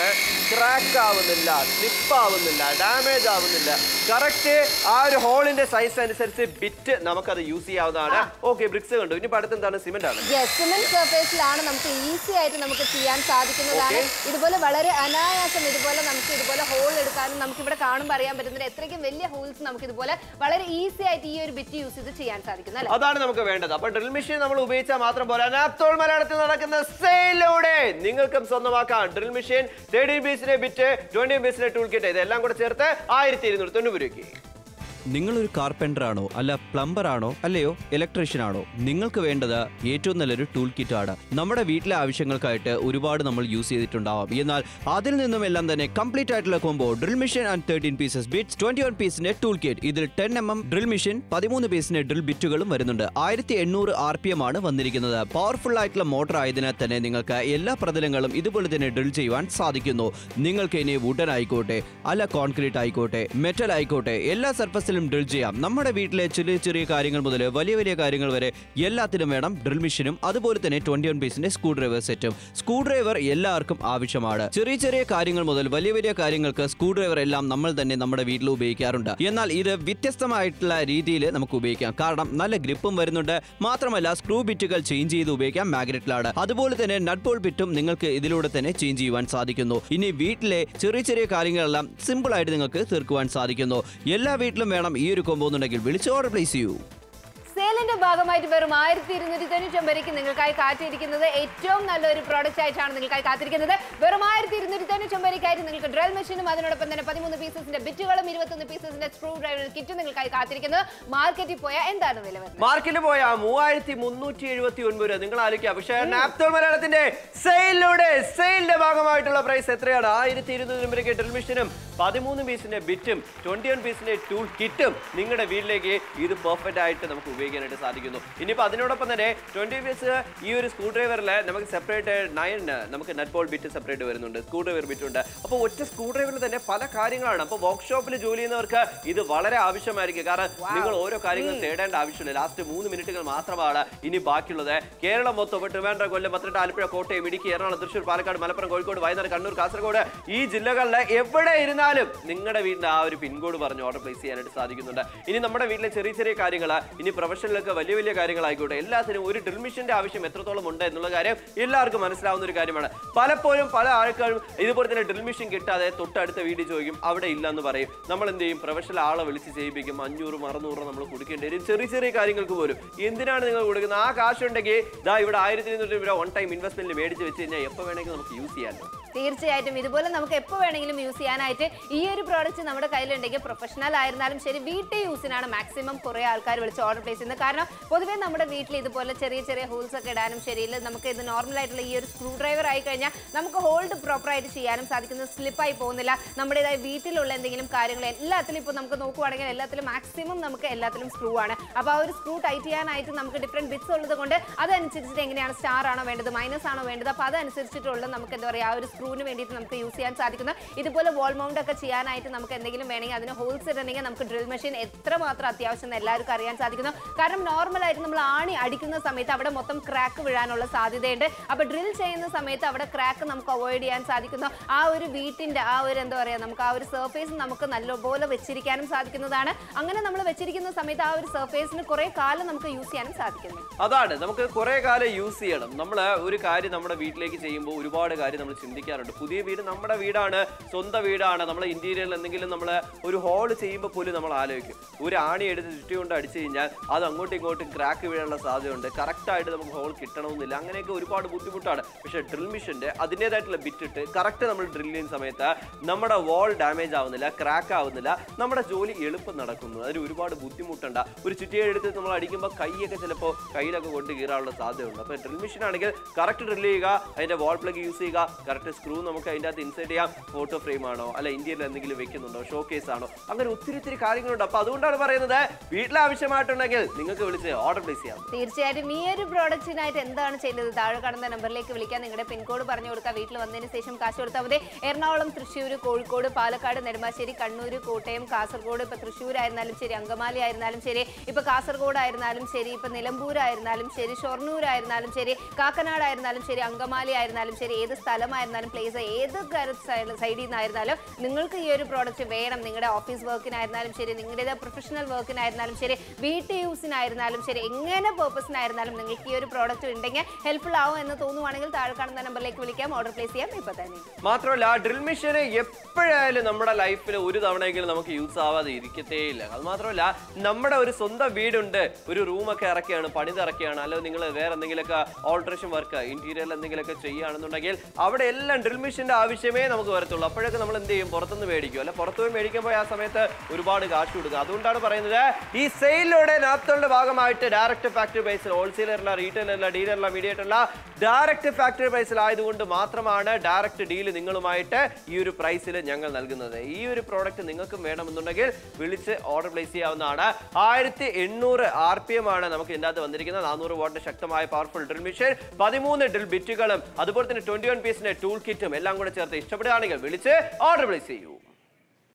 ക്രാക്ക് ആവുന്നില്ല സ്ലിപ്പ് ആവുന്നില്ല ഡാമേജ് ആവുന്നില്ല കറക്റ്റ് ആ ഒരു ഹോളിന്റെ സൈസ് അനുസരിച്ച് ബിറ്റ് നമുക്കത് യൂസ് ചെയ്യാവുന്നതാണ് ഓക്കെ ബ്രിക്സ് കണ്ടു ഇനി അടുത്ത് എന്താണ് സിമെന്റ് ആണ് സിമെന്റ് സർഫേസിലാണ് നമുക്ക് ഈസി ആയിട്ട് നമുക്ക് ചെയ്യാൻ സാധിക്കുന്നതാണ് ഇതുപോലെ വളരെ അനായാസം ഇതുപോലെ നമുക്ക് ഇതുപോലെ ഹോൾ എടുക്കാനും നമുക്ക് ഇവിടെ കാണുമ്പോൾ അറിയാൻ പറ്റുന്നത് എത്രയ്ക്കും വലിയ ഹോൾസ് നമുക്ക് ഇതുപോലെ വളരെ ഈസി ആയിട്ട് ഈ ഒരു ബിറ്റ് യൂസ് ചെയ്ത് ചെയ്യാൻ സാധിക്കുന്നു അല്ലേ അതാണ് നമുക്ക് വേണ്ടത് അപ്പൊ ഡ്രിൽ മെഷീൻ നമ്മൾ ഉപയോഗിച്ചാൽ മാത്രം പോലെ നാപ്തോൾ മലയാളത്തിൽ നടക്കുന്ന സെയിലൂടെ നിങ്ങൾക്കും സ്വന്തമാക്കാം ഡ്രിൽ മെഷീൻ തേർട്ടീൻ പീസിന്റെ ബിറ്റ് ട്വന്റി പീസിന്റെ ടൂൾ കിറ്റ് ഇതെല്ലാം കൂടെ ചേർത്ത് ആയിരത്തി ഇരുന്നൂറ്റി തൊണ്ണൂറ് രൂപയ്ക്ക് നിങ്ങളൊരു കാർപ്പൻ്റർ ആണോ അല്ല പ്ലംബർ ആണോ അല്ലയോ ഇലക്ട്രീഷ്യൻ ആണോ നിങ്ങൾക്ക് വേണ്ടത് ഏറ്റവും നല്ലൊരു ടൂൾ കിറ്റ് ആണ് നമ്മുടെ വീട്ടിലെ ആവശ്യങ്ങൾക്കായിട്ട് ഒരുപാട് നമ്മൾ യൂസ് ചെയ്തിട്ടുണ്ടാവാം എന്നാൽ അതിൽ നിന്നും എല്ലാം തന്നെ കംപ്ലീറ്റ് ആയിട്ടുള്ള combo drill machine and thirteen pieces bits twenty one പീസിന്റെ ടൂൾ കിറ്റ് ഇതിൽ ten M M drill machine പതിമൂന്ന് പീസിന്റെ ഡ്രിൽ ബിറ്റുകളും വരുന്നുണ്ട് ആയിരത്തി എണ്ണൂറ് ആർ പി എം ആണ് വന്നിരിക്കുന്നത് പവർഫുൾ ആയിട്ടുള്ള മോട്ടർ ആയതിനാൽ തന്നെ നിങ്ങൾക്ക് എല്ലാ പ്രതലങ്ങളും ഇതുപോലെ തന്നെ ഡ്രിൽ ചെയ്യുവാൻ സാധിക്കുന്നു നിങ്ങൾക്ക് ഇനി വുഡൻ ആയിക്കോട്ടെ അല്ല കോൺക്രീറ്റ് ആയിക്കോട്ടെ മെറ്റൽ ആയിക്കോട്ടെ എല്ലാ സർഫസിലും ഡ്രിൽ ചെയ്യാം നമ്മുടെ വീട്ടിലെ ചെറിയ ചെറിയ കാര്യങ്ങൾ മുതൽ വലിയ വലിയ കാര്യങ്ങൾ വരെ എല്ലാത്തിനും വേണം ഡ്രിൽ മെഷീനും അതുപോലെ തന്നെ ട്വന്റി വൺ പീസിന്റെ സ്ക്രൂ ഡ്രൈവർ സെറ്റും സ്ക്രൂ ഡ്രൈവർ എല്ലാവർക്കും ആവശ്യമാണ് ചെറിയ ചെറിയ കാര്യങ്ങൾ മുതൽ വലിയ വലിയ കാര്യങ്ങൾക്ക് സ്ക്രൂ ഡ്രൈവർ എല്ലാം നമ്മൾ തന്നെ നമ്മുടെ വീട്ടിൽ ഉപയോഗിക്കാറുണ്ട് എന്നാൽ ഇത് വ്യത്യസ്തമായിട്ടുള്ള രീതിയിൽ നമുക്ക് ഉപയോഗിക്കാം കാരണം നല്ല ഗ്രിപ്പും വരുന്നുണ്ട് മാത്രമല്ല സ്ക്രൂ ബിറ്റുകൾ ചേഞ്ച് ചെയ്ത് ഉപയോഗിക്കാം മാഗ്നറ്റിലാണ് അതുപോലെ തന്നെ നട്ട് ബോൾ ബിറ്റും നിങ്ങൾക്ക് ഇതിലൂടെ തന്നെ ചേഞ്ച് ചെയ്യുവാൻ സാധിക്കുന്നു ഇനി വീട്ടിലെ ചെറിയ ചെറിയ കാര്യങ്ങളെല്ലാം സിമ്പിൾ ആയിട്ട് നിങ്ങൾക്ക് തീർക്കുവാൻ സാധിക്കുന്നു എല്ലാ വീട്ടിലും വേണം ഈ ഒരു കൊമ്പോ എന്നുണ്ടെങ്കിൽ വിളിച്ച് ഓർഡർ പ്ലേസ് ചെയ്യൂ സെയിലിന്റെ ഭാഗമായിട്ട് വെറും ആയിരത്തി ഇരുന്നൂറ്റി തൊണ്ണൂറ്റി ഒമ്പതിലേക്ക് നിങ്ങൾക്കായി കാത്തിരിക്കുന്നത് ഏറ്റവും നല്ലൊരു പ്രോഡക്റ്റ് ആയിട്ടാണ് നിങ്ങൾക്കായി കാത്തിരിക്കുന്നത് വെറും ആയിരത്തി ഇരുന്നൂറ്റി തൊണ്ണൂറ്റി ഒമ്പതിലേക്കായിട്ട് നിങ്ങൾക്ക് ഡ്രൽ മെഷീനും അതിനോടൊപ്പം തന്നെ പതിമൂന്ന് പീസസിന്റെ ബിറ്റുകളും ഇരുപത്തൊന്ന് പീസസിന്റെ സ്ക്രൂ ഡ്രൈവർ കിറ്റും നിങ്ങൾക്കായി കാത്തിരിക്കുന്നത് മാർക്കറ്റിൽ പോയാൽ എന്താണ് വില വരുന്നത് മാർക്കറ്റിൽ പോയ മൂവായിരത്തി മുന്നൂറ്റി എഴുപത്തി ഒൻപത് രൂപ നിങ്ങൾ ആലോചിക്കുക പക്ഷേ നാപ്തോൾ മലയാളത്തിന്റെ സെയിലിലൂടെ സെയിലിന്റെ ഭാഗമായിട്ടുള്ള പ്രൈസ് എത്രയാണ് ആയിരത്തി ഇരുന്നൂറ് രൂപയ്ക്ക് ഡ്രിൽ മെഷീനും പതിമൂന്ന് പീസിന്റെ ബിറ്റും ട്വന്റി വൺ പീസിന്റെ ടൂൾ കിറ്റും നിങ്ങളുടെ വീട്ടിലേക്ക് ഇത് പെർഫെക്റ്റ് ആയിട്ട് നമുക്ക് ഉപയോഗിക്കാനായിട്ട് സാധിക്കുന്നു ഇനിയിപ്പോൾ അതിനോടൊപ്പം തന്നെ ട്വന്റി പീസ് ഈ ഒരു സ്ക്രൂ ഡ്രൈവറിൽ നമുക്ക് സെപ്പറേറ്റ് നയൻ നമുക്ക് നെറ്റ് ബോൾ ബിറ്റ് സെപ്പറേറ്റ് വരുന്നുണ്ട് സ്ക്രൂ ഡ്രൈവർ ബിറ്റ് ഉണ്ട് അപ്പോൾ ഒറ്റ സ്ക്രൂ ഡ്രൈവറിൽ തന്നെ പല കാര്യങ്ങളാണ് അപ്പോൾ വർക്ക്ഷോപ്പിൽ ജോലി ചെയ്യുന്നവർക്ക് ഇത് വളരെ ആവശ്യമായിരിക്കും കാരണം നിങ്ങൾ ഓരോ കാര്യങ്ങളും തേടേണ്ട ആവശ്യമില്ല ലാസ്റ്റ് മൂന്ന് മിനിറ്റുകൾ മാത്രമാണ് ഇനി ബാക്കിയുള്ളത് കേരളം മൊത്തം ഇപ്പോൾ ട്രിവാൻഡ്രം കൊല്ലം പത്തനംതിട്ട ആലപ്പുഴ കോട്ടയം ഇടുക്കി എറണാകുളം തൃശ്ശൂർ പാലക്കാട് മലപ്പുറം കോഴിക്കോട് വയനാട് കണ്ണൂർ കാസർഗോഡ് ഈ ജില്ലകളിലെ എവിടെ ഇരുന്നാലും നിങ്ങളുടെ വീടിന്റെ ആ ഒരു പിൻകോഡ് പറഞ്ഞ് ഓർഡർ പ്ലേസ് ചെയ്യാനായിട്ട് സാധിക്കുന്നുണ്ട് ഇനി നമ്മുടെ വീട്ടിലെ ചെറിയ ചെറിയ കാര്യങ്ങൾ ഇനി പ്രൊഫഷനിലൊക്കെ വലിയ വലിയ കാര്യങ്ങളായിക്കോട്ടെ എല്ലാത്തിനും ഒരു ഡ്രിൽ മെഷീന്റെ ആവശ്യം എത്രത്തോളം ഉണ്ട് എന്നുള്ള കാര്യം എല്ലാവർക്കും മനസ്സിലാവുന്ന ഒരു കാര്യമാണ് പലപ്പോഴും പല ആൾക്കാരും ഇതുപോലെ തന്നെ ഡ്രിൽ മെഷീൻ കിട്ടാതെ തൊട്ടടുത്ത വീട്ടിൽ ചോദിക്കും അവിടെ ഇല്ല എന്ന് പറയും നമ്മൾ എന്ത് ചെയ്യും പ്രൊഫഷണൽ ആളെ വിളിച്ച് ചെയ്യിപ്പിക്കും അഞ്ഞൂറും അറുന്നൂറും നമ്മൾ കൊടുക്കേണ്ടി വരും ചെറിയ ചെറിയ കാര്യങ്ങൾക്ക് പോലും എന്തിനാണ് നിങ്ങൾ കൊടുക്കുന്നത് ആ കാശുണ്ടെങ്കിൽ ഇതാ ഇവിടെ ആയിരത്തി ഇരുന്നൂറ് രൂപ വൺ ടൈം ഇൻവെസ്റ്റ്മെന്റ് മേടിച്ച് വെച്ച് കഴിഞ്ഞാൽ എപ്പോൾ വേണമെങ്കിലും നമുക്ക് യൂസ് ചെയ്യാമല്ലോ തീർച്ചയായിട്ടും ഇതുപോലെ നമുക്ക് എപ്പോൾ വേണമെങ്കിലും യൂസ് ചെയ്യാനായിട്ട് ഈ ഒരു പ്രോഡക്റ്റ് നമ്മുടെ കയ്യിലുണ്ടെങ്കിൽ പ്രൊഫഷണൽ ആയിരുന്നാലും ശരി വീട്ടിൽ യൂസിനാണ് മാക്സിമം കുറേ ആൾക്കാർ വിളിച്ച് ഓർഡർ പ്ലേസ് ചെയ്യുന്നത് കാരണം പൊതുവേ നമ്മുടെ വീട്ടിൽ ഇതുപോലെ ചെറിയ ചെറിയ ഹോൾസ് ഒക്കെ ഇടാനും ശരിയില്ല നമുക്ക് ഇത് നോർമൽ ആയിട്ടുള്ള ഈ ഒരു സ്ക്രൂ ഡ്രൈവർ ആയി കഴിഞ്ഞാൽ നമുക്ക് ഹോൾഡ് പ്രോപ്പറായിട്ട് ചെയ്യാനും സാധിക്കുന്നത് സ്ലിപ്പായി പോകുന്നില്ല നമ്മുടേതായ വീട്ടിലുള്ള എന്തെങ്കിലും കാര്യങ്ങൾ എല്ലാത്തിലും ഇപ്പോൾ നമുക്ക് നോക്കുവാണെങ്കിൽ എല്ലാത്തിലും മാക്സിമം നമുക്ക് എല്ലാത്തിലും സ്ക്രൂ ആണ് അപ്പോൾ ആ ഒരു സ്ക്രൂ ടൈറ്റ് ചെയ്യാനായിട്ട് നമുക്ക് ഡിഫറെൻറ്റ് ബിറ്റ്സ് ഉള്ളത് കൊണ്ട് അതനുസരിച്ചിട്ട് എങ്ങനെയാണ് സ്റ്റാർ ആണോ വേണ്ടത് മൈനസ് ആണോ വേണ്ടത് അപ്പോൾ അതനുസരിച്ചിട്ടുള്ള നമുക്ക് എന്താ പറയുക ആ ഒരു സ്ക്രൂവിന് വേണ്ടിയിട്ട് നമുക്ക് യൂസ് ചെയ്യാൻ സാധിക്കുന്ന ഇതുപോലെ വാൾ മൗണ്ട് ഒക്കെ ചെയ്യാനായിട്ട് നമുക്ക് എന്തെങ്കിലും വേണമെങ്കിൽ അതിന് ഹോൾസ് ഇടണമെങ്കിൽ നമുക്ക് ഡ്രിൽ മെഷീൻ എത്രമാത്രം അത്യാവശ്യം എന്ന് എല്ലാവർക്കും അറിയാൻ സാധിക്കുന്നു കാരണം നോർമലായിട്ട് നമ്മൾ ആണി അടിക്കുന്ന സമയത്ത് അവിടെ മൊത്തം ക്രാക്ക് വീഴാനുള്ള സാധ്യതയുണ്ട് അപ്പോൾ ഡ്രിൽ ചെയ്യുന്ന സമയത്ത് അവിടെ ക്രാക്ക് നമുക്ക് അവോയ്ഡ് ചെയ്യാൻ സാധിക്കുന്നു ആ ഒരു വീട്ടിന്റെ ആ ഒരു എന്താ പറയുക നമുക്ക് ആ ഒരു സർഫേസ് നമുക്ക് നല്ലപോലെ വെച്ചിരിക്കാനും സാധിക്കുന്നതാണ് അങ്ങനെ നമ്മൾ വെച്ചിരിക്കുന്ന സമയത്ത് ആ ഒരു സർഫേസിന് കുറേ കാലം നമുക്ക് യൂസ് ചെയ്യാനും സാധിക്കുന്നു അതാണ് നമുക്ക് കുറെ കാലം യൂസ് ചെയ്യണം നമ്മൾ ഒരു കാര്യം നമ്മുടെ വീട്ടിലേക്ക് ചെയ്യുമ്പോൾ ഒരുപാട് കാര്യം നമ്മൾ ചിന്തിക്കാറുണ്ട് പുതിയ വീട് നമ്മുടെ വീടാണ് സ്വന്തം വീടാണ് നമ്മൾ ഇന്റീരിയറിൽ എന്തെങ്കിലും നമ്മൾ ഒരു ഹോൾ ചെയ്യുമ്പോൾ പോലും നമ്മൾ ആലോചിക്കും ഒരു ആണി എടുത്ത് ചുറ്റി കൊണ്ട് അടിച്ചു കഴിഞ്ഞാൽ അത് അങ്ങോട്ടും ഇങ്ങോട്ടും ക്രാക്ക് വീഴാനുള്ള സാധ്യതയുണ്ട് കറക്റ്റായിട്ട് നമുക്ക് ഹോൾ കിട്ടണമെന്നില്ല അങ്ങനെയൊക്കെ ഒരുപാട് ബുദ്ധിമുട്ടാണ് പക്ഷേ ഡ്രിൽ മിഷന്റെ അതിൻ്റെതായിട്ടുള്ള ബിറ്റിട്ട് കറക്റ്റ് നമ്മൾ ഡ്രിൽ ചെയ്യുന്ന സമയത്ത് നമ്മുടെ വാൾ ഡാമേജ് ആവുന്നില്ല ക്രാക്ക് ആവുന്നില്ല നമ്മുടെ ജോലി എളുപ്പം നടക്കുന്നു അതിന് ഒരുപാട് ബുദ്ധിമുട്ടുണ്ട് ഒരു ചുറ്റിയെ എടുത്ത് നമ്മൾ അടിക്കുമ്പോൾ കൈയൊക്കെ ചിലപ്പോൾ കയ്യിലൊക്കെ കൊണ്ട് കീറാനുള്ള സാധ്യതയുണ്ട് അപ്പോൾ ഡ്രിൽ മെഷീൻ ആണെങ്കിൽ കറക്റ്റ് ഡ്രിൽ ചെയ്യുക അതിന്റെ വാൾ പ്ലഗ് യൂസ് ചെയ്യുക കറക്റ്റ് സ്ക്രൂ നമുക്ക് അതിൻ്റെ അകത്ത് ഇൻസേർട്ട് ചെയ്യാം ഫോട്ടോ ഫ്രെയിം ആണോ അല്ല ഇന്ത്യയിൽ എന്തെങ്കിലും വെക്കുന്നുണ്ടോ ഷോ കേസ് ആണോ അങ്ങനെ ഒത്തിരി ഒത്തിരി കാര്യങ്ങളുണ്ട് അപ്പോൾ അതുകൊണ്ടാണ് പറയുന്നത് വീട്ടിൽ ആവശ്യമായിട്ടുണ്ടെങ്കിൽ നിങ്ങൾക്ക് വിളിച്ച് ഓർഡർ പ്ലേസ് ചെയ്യാം തീർച്ചയായിട്ടും ഈ ഒരു പ്രോഡക്റ്റിനായിട്ട് എന്താണ് ചെയ്യേണ്ടത് താഴെ കാണുന്ന നമ്പറിലേക്ക് വിളിക്കാൻ നിങ്ങളുടെ പിൻകോഡ് പറഞ്ഞു കൊടുക്കുക വീട്ടിൽ വന്നതിന് ശേഷം കാശ് കൊടുത്താൽ മതി എറണാകുളം തൃശ്ശൂർ കോഴിക്കോട് പാലക്കാട് നെടുമ്പാശ്ശേരി കണ്ണൂർ കോട്ടയം കാസർഗോഡ് ഇപ്പൊ തൃശ്ശൂർ ആയിരുന്നാലും ശരി അങ്കമാലി ആയിരുന്നാലും ശരി ഇപ്പൊ കാസർഗോഡ് ആയിരുന്നാലും ശരി ഇപ്പൊ നിലമ്പൂർ ആയിരുന്നാലും ശരി ഷൊർണൂർ ആയിരുന്നാലും ശരി കാക്കനാട് ആയിരുന്നാലും ശരി അങ്കമാലി ആയിരുന്നാലും ശരി ഏത് സ്ഥലമായിരുന്നാലും പ്ലേസ് ഏത് സൈഡിൽ നിന്നായിരുന്നാലും നിങ്ങൾക്ക് ഈ ഒരു പ്രോഡക്റ്റ് വേണം നിങ്ങളുടെ ഓഫീസ് വർക്കിനായിരുന്നാലും ശരി നിങ്ങളുടേത് പ്രൊഫഷണൽ വർക്കിനായിരുന്നാലും ശരി വീട്ടു യൂസിനായിരുന്നാലും ശരി എങ്ങനെ പേർപ്പസിനായിരുന്നാലും നിങ്ങൾക്ക് ഈ ഒരു പ്രോഡക്റ്റ് ഉണ്ടെങ്കിൽ ഹെൽപ്ഫുൾ ആവും എന്ന് തോന്നുവാണെങ്കിൽ താഴെ കാണുന്ന നമ്പറിലേക്ക് വിളിക്കാം ഓർഡർ പ്ലേസ് ചെയ്യാം ഇപ്പൊ തന്നെ മാത്രമല്ല ഡ്രിൽ മെഷീൻ എപ്പോഴായാലും നമ്മുടെ ലൈഫിൽ ഒരു തവണയെങ്കിലും നമുക്ക് യൂസ് ആവാതെ ഇരിക്കത്തേ ഇല്ല അത് മാത്രമല്ല നമ്മുടെ ഒരു സ്വന്തം വീടുണ്ട് ഒരു റൂമൊക്കെ ഇറക്കിയാണ് പണിതിറക്കിയാണ് അല്ലെങ്കിൽ നിങ്ങൾ വേറെ എന്തെങ്കിലുമൊക്കെ ഓൾട്രേഷൻ വർക്ക് ഇന്റീരിയറിൽ എന്തെങ്കിലുമൊക്കെ ചെയ്യുകയാണെന്നുണ്ടെങ്കിൽ അവിടെ എല്ലാം ഡ്രിൽ മെഷീൻ്റെ ആവശ്യമേ നമുക്ക് വരത്തുള്ളൂ അപ്പോഴൊക്കെ നമ്മൾ എന്ത് ചെയ്യും പുറത്തുനിന്ന് മേടിക്കും അല്ല പുറത്തു പോയി മേടിക്കുമ്പോൾ ആ സമയത്ത് ഒരുപാട് കാശ് കൊടുക്കുക അതുകൊണ്ടാണ് പറയുന്നത് ഈ സെയിലിലൂടെ നാപ്തോളിന്റെ ഭാഗമായിട്ട് ഡയറക്റ്റ് ഫാക്ടറി പ്രൈസിൽ ഹോൾസെയിലറില്ല റീറ്റെയിലറില്ല ഡീലറില്ല മീഡിയേറ്ററില്ല ഡയറക്റ്റ് ഫാക്ടറി പ്രൈസിൽ ആയതുകൊണ്ട് മാത്രമാണ് ഡയറക്റ്റ് ഡീൽ നിങ്ങളുമായിട്ട് ഈ ഒരു പ്രൈസിൽ ഞങ്ങൾ നൽകുന്നത് ഈ ഒരു പ്രോഡക്റ്റ് നിങ്ങൾക്കും വേണമെന്നുണ്ടെങ്കിൽ വിളിച്ച് ഓർഡർ പ്ലേസ് ചെയ്യാവുന്നതാണ് ആയിരത്തി എണ്ണൂറ് ആർ പി എം ആണ് നമുക്ക് ഇതിനകത്ത് വന്നിരിക്കുന്നത് നാനൂറ് വാട്ടിന്റെ ശക്തമായ പവർഫുൾ ഡ്രിൽ മെഷീൻ പതിമൂന്ന് ഡ്രിൽ ബിറ്റുകളും അതുപോലെ തന്നെ ട്വന്റി വൺ പീസിന്റെ ടൂൾ കിറ്റും എല്ലാം കൂടെ ചേർത്ത് ഇഷ്ടപ്പെടുകയാണെങ്കിൽ വിളിച്ച് ഓർഡർ പ്ലേസ് ചെയ്യൂ